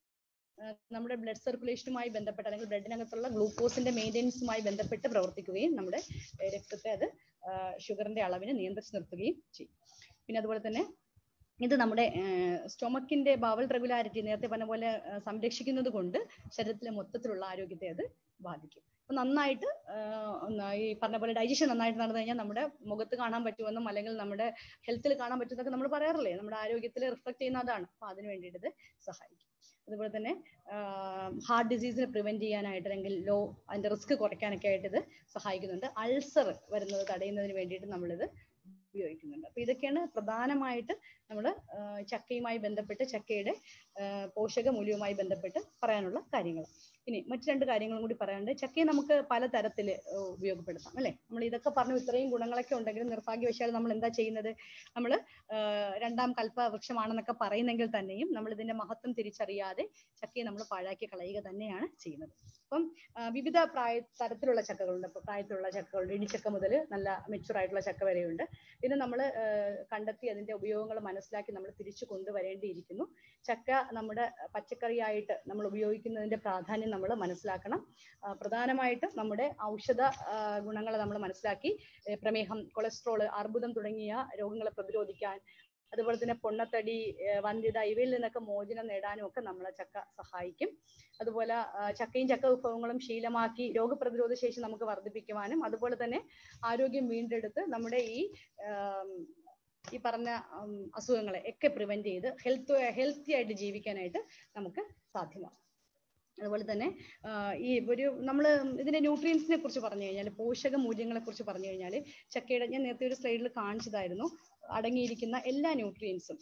നമ്മുടെ ബ്ലഡ് സർക്കുലേഷനുമായി ബന്ധപ്പെട്ട് അല്ലെങ്കിൽ ബ്ലഡിനകത്തുള്ള ഗ്ലൂക്കോസിന്റെ മെയിൻ്റെനൻസുമായി ബന്ധപ്പെട്ട് പ്രവർത്തിക്കുകയും നമ്മുടെ രക്തത്തെ അത് ഷുഗറിന്റെ അളവിനെ നിയന്ത്രിച്ച് നിർത്തുകയും ചെയ്യും പിന്നെ അതുപോലെ തന്നെ ഇത് നമ്മുടെ സ്റ്റൊമക്കിന്റെ ബവൽ റെഗുലാരിറ്റി നേരത്തെ പറഞ്ഞ പോലെ സംരക്ഷിക്കുന്നത് കൊണ്ട് ശരീരത്തിലെ മൊത്തത്തിലുള്ള ആരോഗ്യത്തെ അത് ബാധിക്കും അപ്പൊ നന്നായിട്ട് ആഹ് ഒന്ന് ഈ പറഞ്ഞ പോലെ ഡൈജഷൻ നന്നായിട്ട് നടന്നു കഴിഞ്ഞാൽ നമ്മുടെ മുഖത്ത് കാണാൻ പറ്റുമെന്നും അല്ലെങ്കിൽ നമ്മുടെ ഹെൽത്തിൽ കാണാൻ പറ്റുമെന്നൊക്കെ നമ്മൾ പറയാറില്ലേ നമ്മുടെ ആരോഗ്യത്തിൽ റിഫ്ലക്ട് ചെയ്യുന്ന അതാണ് അപ്പൊ അതിന് വേണ്ടിയിട്ട് ഇത് സഹായിക്കും അതുപോലെ തന്നെ ഹാർട്ട് ഡിസീസിനെ പ്രിവെന്റ് ചെയ്യാനായിട്ട് അല്ലെങ്കിൽ ലോ അതിന്റെ റിസ്ക് കുറയ്ക്കാനൊക്കെ ആയിട്ട് ഇത് സഹായിക്കുന്നുണ്ട് അൾസർ വരുന്നത് തടയുന്നതിന് വേണ്ടിയിട്ട് നമ്മളിത് ഉപയോഗിക്കുന്നുണ്ട് അപ്പൊ ഇതൊക്കെയാണ് പ്രധാനമായിട്ട് നമ്മൾ ചക്കയുമായി ബന്ധപ്പെട്ട് ചക്കയുടെ ആഹ് പോഷക മൂല്യവുമായി ബന്ധപ്പെട്ട് പറയാനുള്ള കാര്യങ്ങൾ ഇനി മറ്റു രണ്ട് കാര്യങ്ങളും കൂടി പറയാനുണ്ട് ചക്കയെ നമുക്ക് പല തരത്തിൽ ഉപയോഗപ്പെടുത്താം അല്ലെ നമ്മൾ ഇതൊക്കെ പറഞ്ഞു ഇത്രയും ഗുണങ്ങളൊക്കെ ഉണ്ടെങ്കിലും നിർഭാഗ്യവശാൽ നമ്മൾ എന്താ ചെയ്യുന്നത് നമ്മൾ രണ്ടാം കൽപ്പവൃക്ഷമാണെന്നൊക്കെ പറയുന്നെങ്കിൽ തന്നെയും നമ്മൾ ഇതിന്റെ മഹത്വം തിരിച്ചറിയാതെ ചക്കയെ നമ്മൾ പാഴാക്കി കളയുക തന്നെയാണ് ചെയ്യുന്നത് അപ്പം ആ, വിവിധ പ്രായ തരത്തിലുള്ള ചക്കകളുണ്ട് ഇപ്പൊ പ്രായത്തിലുള്ള ചക്കകളുണ്ട് ഇടിച്ചക്ക മുതൽ നല്ല മെച്ചുർ ആയിട്ടുള്ള ചക്ക വരെയുണ്ട് ഇത് നമ്മൾ കണ്ടെത്തി അതിന്റെ ഉപയോഗങ്ങൾ മനസ്സിലാക്കി നമ്മൾ തിരിച്ചു കൊണ്ടുവരേണ്ടിയിരിക്കുന്നു ചക്ക നമ്മുടെ പച്ചക്കറിയായിട്ട് നമ്മൾ ഉപയോഗിക്കുന്നതിന്റെ പ്രാധാന്യം നമ്മൾ മനസ്സിലാക്കണം ആ, പ്രധാനമായിട്ടും നമ്മുടെ ഔഷധ ഗുണങ്ങൾ നമ്മൾ മനസ്സിലാക്കി ഏ, പ്രമേഹം കൊളസ്ട്രോൾ അർബുദം തുടങ്ങിയ രോഗങ്ങളെ പ്രതിരോധിക്കാൻ അതുപോലെ തന്നെ പൊണ്ണത്തടി ഏ, വന്ധ്യത ഇവയിൽ നിന്നൊക്കെ മോചനം നേടാനും ഒക്കെ നമ്മളെ ചക്ക സഹായിക്കും അതുപോലെ ആ, ചക്കയും ചക്ക വിഭവങ്ങളും ശീലമാക്കി രോഗപ്രതിരോധ ശേഷി നമുക്ക് വർദ്ധിപ്പിക്കുവാനും അതുപോലെ തന്നെ ആരോഗ്യം വീണ്ടെടുത്ത് നമ്മുടെ ഈ ആം, ഈ പറഞ്ഞ ഉം, അസുഖങ്ങളെ ഒക്കെ പ്രിവെന്റ് ചെയ്ത് ഹെൽത്ത് ഹെൽത്തി ആയിട്ട് ജീവിക്കാനായിട്ട് നമുക്ക് സാധ്യമാകും അതുപോലെ തന്നെ ആ, ഈ ഒരു നമ്മൾ ഇതിന്റെ ന്യൂട്രിയൻസിനെ കുറിച്ച് പറഞ്ഞു കഴിഞ്ഞാൽ പോഷക മൂല്യങ്ങളെ കുറിച്ച് പറഞ്ഞു കഴിഞ്ഞാൽ ചക്കയുടെ ഞാൻ നേരത്തെ ഒരു സ്ലൈഡിൽ കാണിച്ചതായിരുന്നു അടങ്ങിയിരിക്കുന്ന എല്ലാ ന്യൂട്രിയൻസും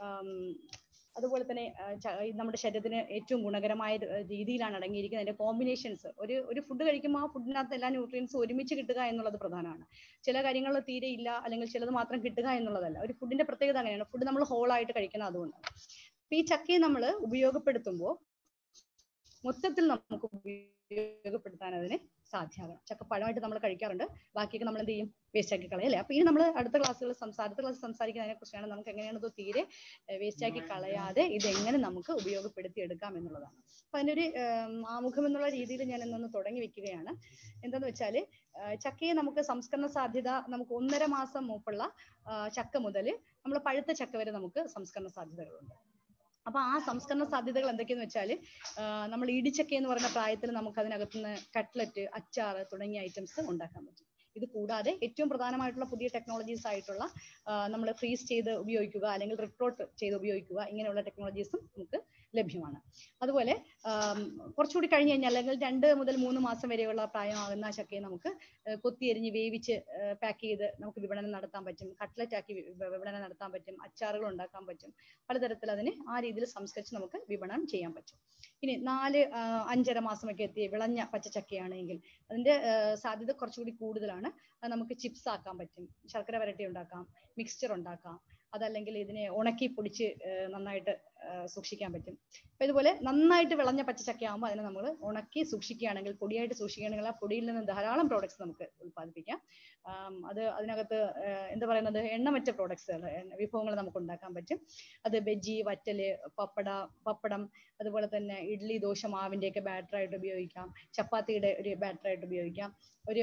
അതുപോലെ തന്നെ ആ, ച- ഈ നമ്മുടെ ശരീരത്തിന് ഏറ്റവും ഗുണകരമായ ര- രീതിയിലാണ് അടങ്ങിയിരിക്കുന്നത് അതിന്റെ കോമ്പിനേഷൻസ് ഒരു ഒരു ഫുഡ് കഴിക്കുമ്പോൾ ആ ഫുഡിനകത്ത് എല്ലാ ന്യൂട്രിയൻസും ഒരുമിച്ച് കിട്ടുക എന്നുള്ളത് പ്രധാനമാണ് ചില കാര്യങ്ങൾ തീരെ ഇല്ല അല്ലെങ്കിൽ ചിലത് മാത്രം കിട്ടുക എന്നുള്ളതല്ല ഒരു ഫുഡിന്റെ പ്രത്യേകത അങ്ങനെയാണ് ഫുഡ് നമ്മൾ ഹോൾ ആയിട്ട് കഴിക്കുന്നത് അതുകൊണ്ടാണ് അപ്പൊ ഈ ചക്കയെ നമ്മൾ ഉപയോഗപ്പെടുത്തുമ്പോൾ മൊത്തത്തിൽ നമുക്ക് ഉപയോഗപ്പെടുത്താൻ അതിന് സാധ്യമാകണം ചക്ക പഴമായിട്ട് നമ്മൾ കഴിക്കാറുണ്ട് ബാക്കിയൊക്കെ നമ്മൾ എന്ത് ചെയ്യും വേസ്റ്റ് ആക്കി കളയല്ലേ അപ്പൊ ഇനി നമ്മൾ അടുത്ത ക്ലാസ്സുകൾ സംസാ അടുത്ത ക്ലാസ് സംസാരിക്കുന്നതിനെ കുറിച്ചാണ് നമുക്ക് എങ്ങനെയാണ് ഇത് തീരെ വേസ്റ്റ് ആക്കി കളയാതെ ഇത് എങ്ങനെ നമുക്ക് ഉപയോഗപ്പെടുത്തി എടുക്കാം എന്നുള്ളതാണ് അപ്പൊ അതിനൊരു ഉം, ആമുഖം എന്നുള്ള രീതിയിൽ ഞാൻ ഇന്നൊന്ന് തുടങ്ങി വെക്കുകയാണ് എന്താന്ന് വെച്ചാല് ആ, ചക്കയെ നമുക്ക് സംസ്കരണ സാധ്യത നമുക്ക് ഒന്നര മാസം മൂപ്പുള്ള ആ, ചക്ക മുതൽ നമ്മൾ പഴുത്ത ചക്ക വരെ നമുക്ക് സംസ്കരണ സാധ്യതകളുണ്ട് അപ്പൊ ആ സംസ്കരണ സാധ്യതകൾ എന്തൊക്കെയെന്ന് വെച്ചാൽ നമ്മൾ ഇടിച്ചക്ക എന്ന് പറയുന്ന പ്രായത്തിൽ നമുക്ക് അതിനകത്തുനിന്ന് കട്ട്ലറ്റ് അച്ചാറ് തുടങ്ങിയ ഐറ്റംസ് ഉണ്ടാക്കാൻ പറ്റും ഇത് കൂടാതെ ഏറ്റവും പ്രധാനമായിട്ടുള്ള പുതിയ ടെക്നോളജീസ് ആയിട്ടുള്ള നമ്മൾ ഫ്രീസ് ചെയ്ത് ഉപയോഗിക്കുക അല്ലെങ്കിൽ റിപ്പോർട്ട് ചെയ്ത് ഉപയോഗിക്കുക ഇങ്ങനെയുള്ള ടെക്നോളജീസും നമുക്ക് ലഭ്യമാണ് അതുപോലെ ആം, കുറച്ചുകൂടി കഴിഞ്ഞ് കഴിഞ്ഞാൽ അല്ലെങ്കിൽ രണ്ട് മുതൽ മൂന്ന് മാസം വരെയുള്ള പ്രായമാകുന്ന ചക്കയെ നമുക്ക് ഏഹ് കൊത്തിയരിഞ്ഞ് വേവിച്ച് പാക്ക് ചെയ്ത് നമുക്ക് വിപണനം നടത്താൻ പറ്റും കട്ട്ലറ്റ് ആക്കി വി- വി- വിപണനം നടത്താൻ പറ്റും അച്ചാറുകൾ ഉണ്ടാക്കാൻ പറ്റും പലതരത്തിൽ അതിനെ ആ രീതിയിൽ സംസ്കരിച്ച് നമുക്ക് വിപണനം ചെയ്യാൻ പറ്റും ഇനി നാല് ആ, അഞ്ചര മാസമൊക്കെ എത്തിയ വിളഞ്ഞ പച്ചച്ചക്കയാണെങ്കിൽ അതിന്റെ ആ, സാധ്യത കുറച്ചുകൂടി കൂടുതലാണ് അത് നമുക്ക് ചിപ്സ് ആക്കാൻ പറ്റും ശർക്കര വരട്ടി ഉണ്ടാക്കാം മിക്സ്ചർ ഉണ്ടാക്കാം അതല്ലെങ്കിൽ ഇതിനെ ഉണക്കി പൊടിച്ച് ആ, നന്നായിട്ട് ആ, സൂക്ഷിക്കാൻ പറ്റും അപ്പൊ ഇതുപോലെ നന്നായിട്ട് വിളഞ്ഞ പച്ചച്ചക്ക ആകുമ്പോൾ അതിനെ നമ്മൾ ഉണക്കി സൂക്ഷിക്കുകയാണെങ്കിൽ പൊടിയായിട്ട് സൂക്ഷിക്കുകയാണെങ്കിൽ ആ പൊടിയിൽ നിന്ന് ധാരാളം പ്രോഡക്ട്സ് നമുക്ക് ഉത്പാദിപ്പിക്കാം ആം, അത് അതിനകത്ത് ആ, എന്താ പറയുന്നത് എണ്ണമറ്റ പ്രോഡക്ട്സുകൾ വിഭവങ്ങൾ നമുക്ക് ഉണ്ടാക്കാൻ പറ്റും അത് ബജ്ജി വറ്റല് പപ്പട പപ്പടം അതുപോലെ തന്നെ ഇഡ്ഡലി ദോശ മാവിന്റെ ഒക്കെ ബാറ്റർ ആയിട്ട് ഉപയോഗിക്കാം ചപ്പാത്തിയുടെ ഒരു ബാറ്റർ ആയിട്ട് ഉപയോഗിക്കാം ഒരു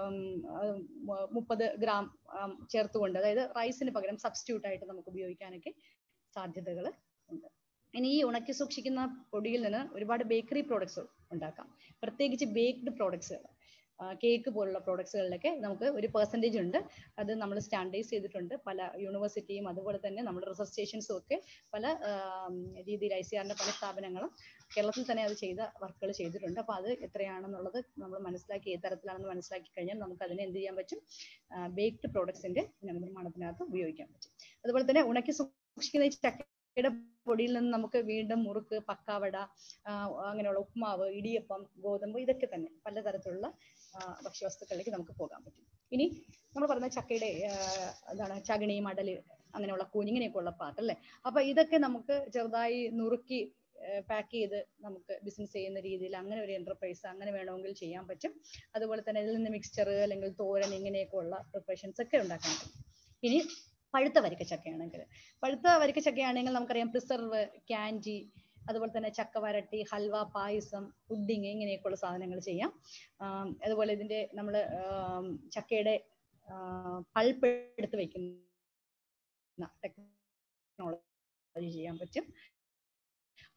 മുപ്പത് ഗ്രാം ആം, ചേർത്തുകൊണ്ട് അതായത് റൈസിന് പകരം സബ്സ്റ്റിറ്റ്യൂട്ട് ആയിട്ട് നമുക്ക് ഉപയോഗിക്കാനൊക്കെ സാധ്യതകൾ ഉണ്ട് ഇനി ഈ ഉണക്കി സൂക്ഷിക്കുന്ന പൊടിയിൽ നിന്ന് ഒരുപാട് ബേക്കറി പ്രോഡക്ട്സ് ഉണ്ടാക്കാം പ്രത്യേകിച്ച് ബേക്ക്ഡ് പ്രോഡക്ട്സുകൾ കേക്ക് പോലുള്ള പ്രോഡക്ട്സുകളിലൊക്കെ നമുക്ക് ഒരു പെർസെൻറ്റേജ് ഉണ്ട് അത് നമ്മൾ സ്റ്റാൻഡൈസ് ചെയ്തിട്ടുണ്ട് പല യൂണിവേഴ്സിറ്റിയും അതുപോലെ തന്നെ നമ്മുടെ റിസർച്ച് സ്റ്റേഷൻസും ഒക്കെ പല ആം, രീതിയിൽ ഐ സി ആറിന്റെ പല സ്ഥാപനങ്ങളും കേരളത്തിൽ തന്നെ അത് ചെയ്ത വർക്കുകൾ ചെയ്തിട്ടുണ്ട് അപ്പൊ അത് എത്രയാണെന്നുള്ളത് നമ്മൾ മനസ്സിലാക്കി ഏത് തരത്തിലാണെന്ന് മനസ്സിലാക്കി കഴിഞ്ഞാൽ നമുക്ക് അതിനെ എന്ത് ചെയ്യാൻ പറ്റും ബേക്ക്ഡ് പ്രോഡക്ട്സിന്റെ നിർമ്മാണത്തിനകത്ത് ഉപയോഗിക്കാൻ പറ്റും അതുപോലെ തന്നെ ഉണക്കി സൂക്ഷിക്കുന്ന ഈ ചക്കയുടെ പൊടിയിൽ നിന്ന് നമുക്ക് വീണ്ടും മുറുക്ക് പക്കാവട ആ, അങ്ങനെയുള്ള ഉപ്മാവ് ഇടിയപ്പം ഗോതമ്പ് ഇതൊക്കെ തന്നെ പലതരത്തിലുള്ള ആ, ഭക്ഷ്യവസ്തുക്കളിലേക്ക് നമുക്ക് പോകാൻ പറ്റും ഇനി നമ്മൾ പറഞ്ഞ ചക്കയുടെ ആ, എന്താണ് ചകിണി മടല് അങ്ങനെയുള്ള കൂഞ്ഞിങ്ങനെയൊക്കെ ഉള്ള പാർട്ട് അല്ലേ അപ്പൊ ഇതൊക്കെ നമുക്ക് ചെറുതായി നുറുക്കി പാക്ക് ചെയ്ത് നമുക്ക് ബിസിനസ് ചെയ്യുന്ന രീതിയിൽ അങ്ങനെ ഒരു എന്റർപ്രൈസ് അങ്ങനെ വേണമെങ്കിൽ ചെയ്യാൻ പറ്റും അതുപോലെ തന്നെ ഇതിൽ നിന്ന് മിക്സ്ചർ അല്ലെങ്കിൽ തോരൻ ഇങ്ങനെയൊക്കെ ഉള്ള പ്രിപ്പറേഷൻസ് ഒക്കെ ഉണ്ടാക്കാൻ പറ്റും ഇനി പഴുത്ത വരിക്കച്ചക്കയാണെങ്കിൽ പഴുത്ത വരിക്കച്ചക്കയാണെങ്കിൽ നമുക്കറിയാം പ്രിസർവ് ക്യാൻഡി അതുപോലെ തന്നെ ചക്ക വരട്ടി ഹൽവ പായസം പുഡിങ് ഇങ്ങനെയൊക്കെയുള്ള സാധനങ്ങൾ ചെയ്യാം ആം, അതുപോലെ ഇതിന്റെ നമ്മൾ ചക്കയുടെ പൾപ്പ് എടുത്ത് വെക്കുന്ന ടെക്നോളജി ചെയ്യാൻ പറ്റും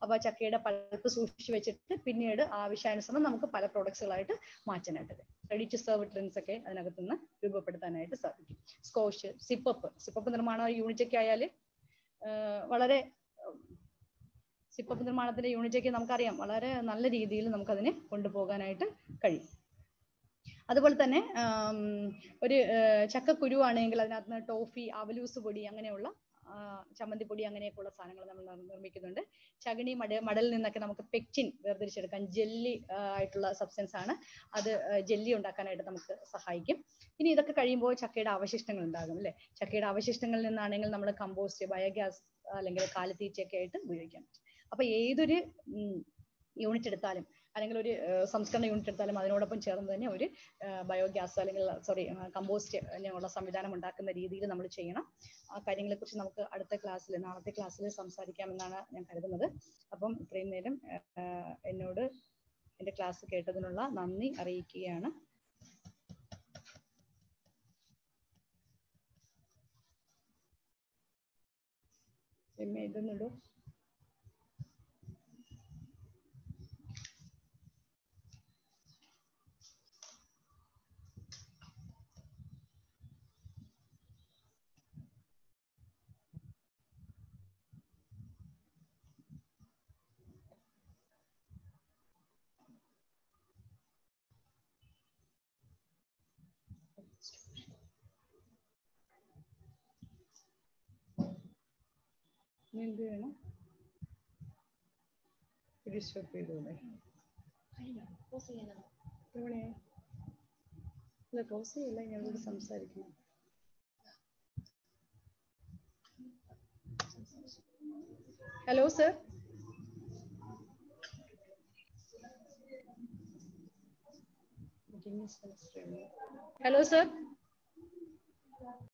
അപ്പൊ ചക്കയുടെ പൾപ്പ് സൂക്ഷിച്ചു വെച്ചിട്ട് പിന്നീട് ആവശ്യാനുസരണം നമുക്ക് പല പ്രോഡക്ട്സുകളായിട്ട് മാറ്റാനായിട്ട് റെഡി ടു സെർവ് ഡ്രിങ്ക്സ് ഒക്കെ അതിനകത്ത് നിന്ന് രൂപപ്പെടുത്താനായിട്ട് സാധിക്കും സ്കോഷ് സിപ്പപ്പ് സിപ്പപ്പ് നിർമ്മാണം യൂണിറ്റ് ഒക്കെ ആയാൽ വളരെ സിപ്പപ്പ് നിർമ്മാണത്തിന്റെ യൂണിറ്റ് ഒക്കെ നമുക്കറിയാം വളരെ നല്ല രീതിയിൽ നമുക്കതിനെ കൊണ്ടുപോകാനായിട്ട് കഴിയും അതുപോലെ തന്നെ ആം, ഒരു ഏർ, ചക്കക്കുരു ആണെങ്കിൽ അതിനകത്ത് നിന്ന് ടോഫി അവലൂസ് പൊടി അങ്ങനെയുള്ള ആ, ചമ്മന്തിപ്പൊടി അങ്ങനെയൊക്കെയുള്ള സാധനങ്ങൾ നമ്മൾ നിർ- നിർമ്മിക്കുന്നുണ്ട് ചകിണി മട മടലിൽ നിന്നൊക്കെ നമുക്ക് പെക്റ്റിൻ വേർതിരിച്ചെടുക്കാൻ ജെല്ലി ആയിട്ടുള്ള സബ്സ്റ്റൻസ് ആണ് അത് ജെല്ലി ഉണ്ടാക്കാനായിട്ട് നമുക്ക് സഹായിക്കും ഇനി ഇതൊക്കെ കഴിയുമ്പോൾ ചക്കയുടെ അവശിഷ്ടങ്ങൾ ഉണ്ടാകും അല്ലെ ചക്കയുടെ അവശിഷ്ടങ്ങളിൽ നിന്നാണെങ്കിൽ നമ്മൾ കമ്പോസ്റ്റ് ബയോഗ്യാസ് അല്ലെങ്കിൽ കാലിത്തീറ്റയൊക്കെ ആയിട്ട് ഉപയോഗിക്കാം അപ്പൊ ഏതൊരു യൂണിറ്റ് എടുത്താലും അല്ലെങ്കിൽ ഒരു ഏർ, സംസ്കരണ യൂണിറ്റ് എടുത്താലും അതിനോടൊപ്പം ചേർന്ന് തന്നെ ഒരു ബയോഗ്യാസ് അല്ലെങ്കിൽ സോറി കമ്പോസ്റ്റ് ഉള്ള സംവിധാനം ഉണ്ടാക്കുന്ന രീതിയിൽ നമ്മൾ ചെയ്യണം ആ കാര്യങ്ങളെ കുറിച്ച് നമുക്ക് അടുത്ത ക്ലാസ്സിൽ നാളത്തെ ക്ലാസ്സിൽ സംസാരിക്കാമെന്നാണ് ഞാൻ കരുതുന്നത് അപ്പം ഇത്രയും നേരം ഏർ, എന്നോട് എന്റെ ക്ലാസ് കേട്ടതിനുള്ള നന്ദി അറിയിക്കുകയാണ് രമ്യ ഇതൊന്നിടൂ ഇനി എന്ത് വേണം ഇത് സ്റ്റോപ്പ് ചെയ്തോളെ എത്ര മണിയായി ഇല്ല ക്ലോസ് ചെയ്യില്ല ഞങ്ങളോട് സംസാരിക്കണം ഹലോ സർ ഹലോ സർ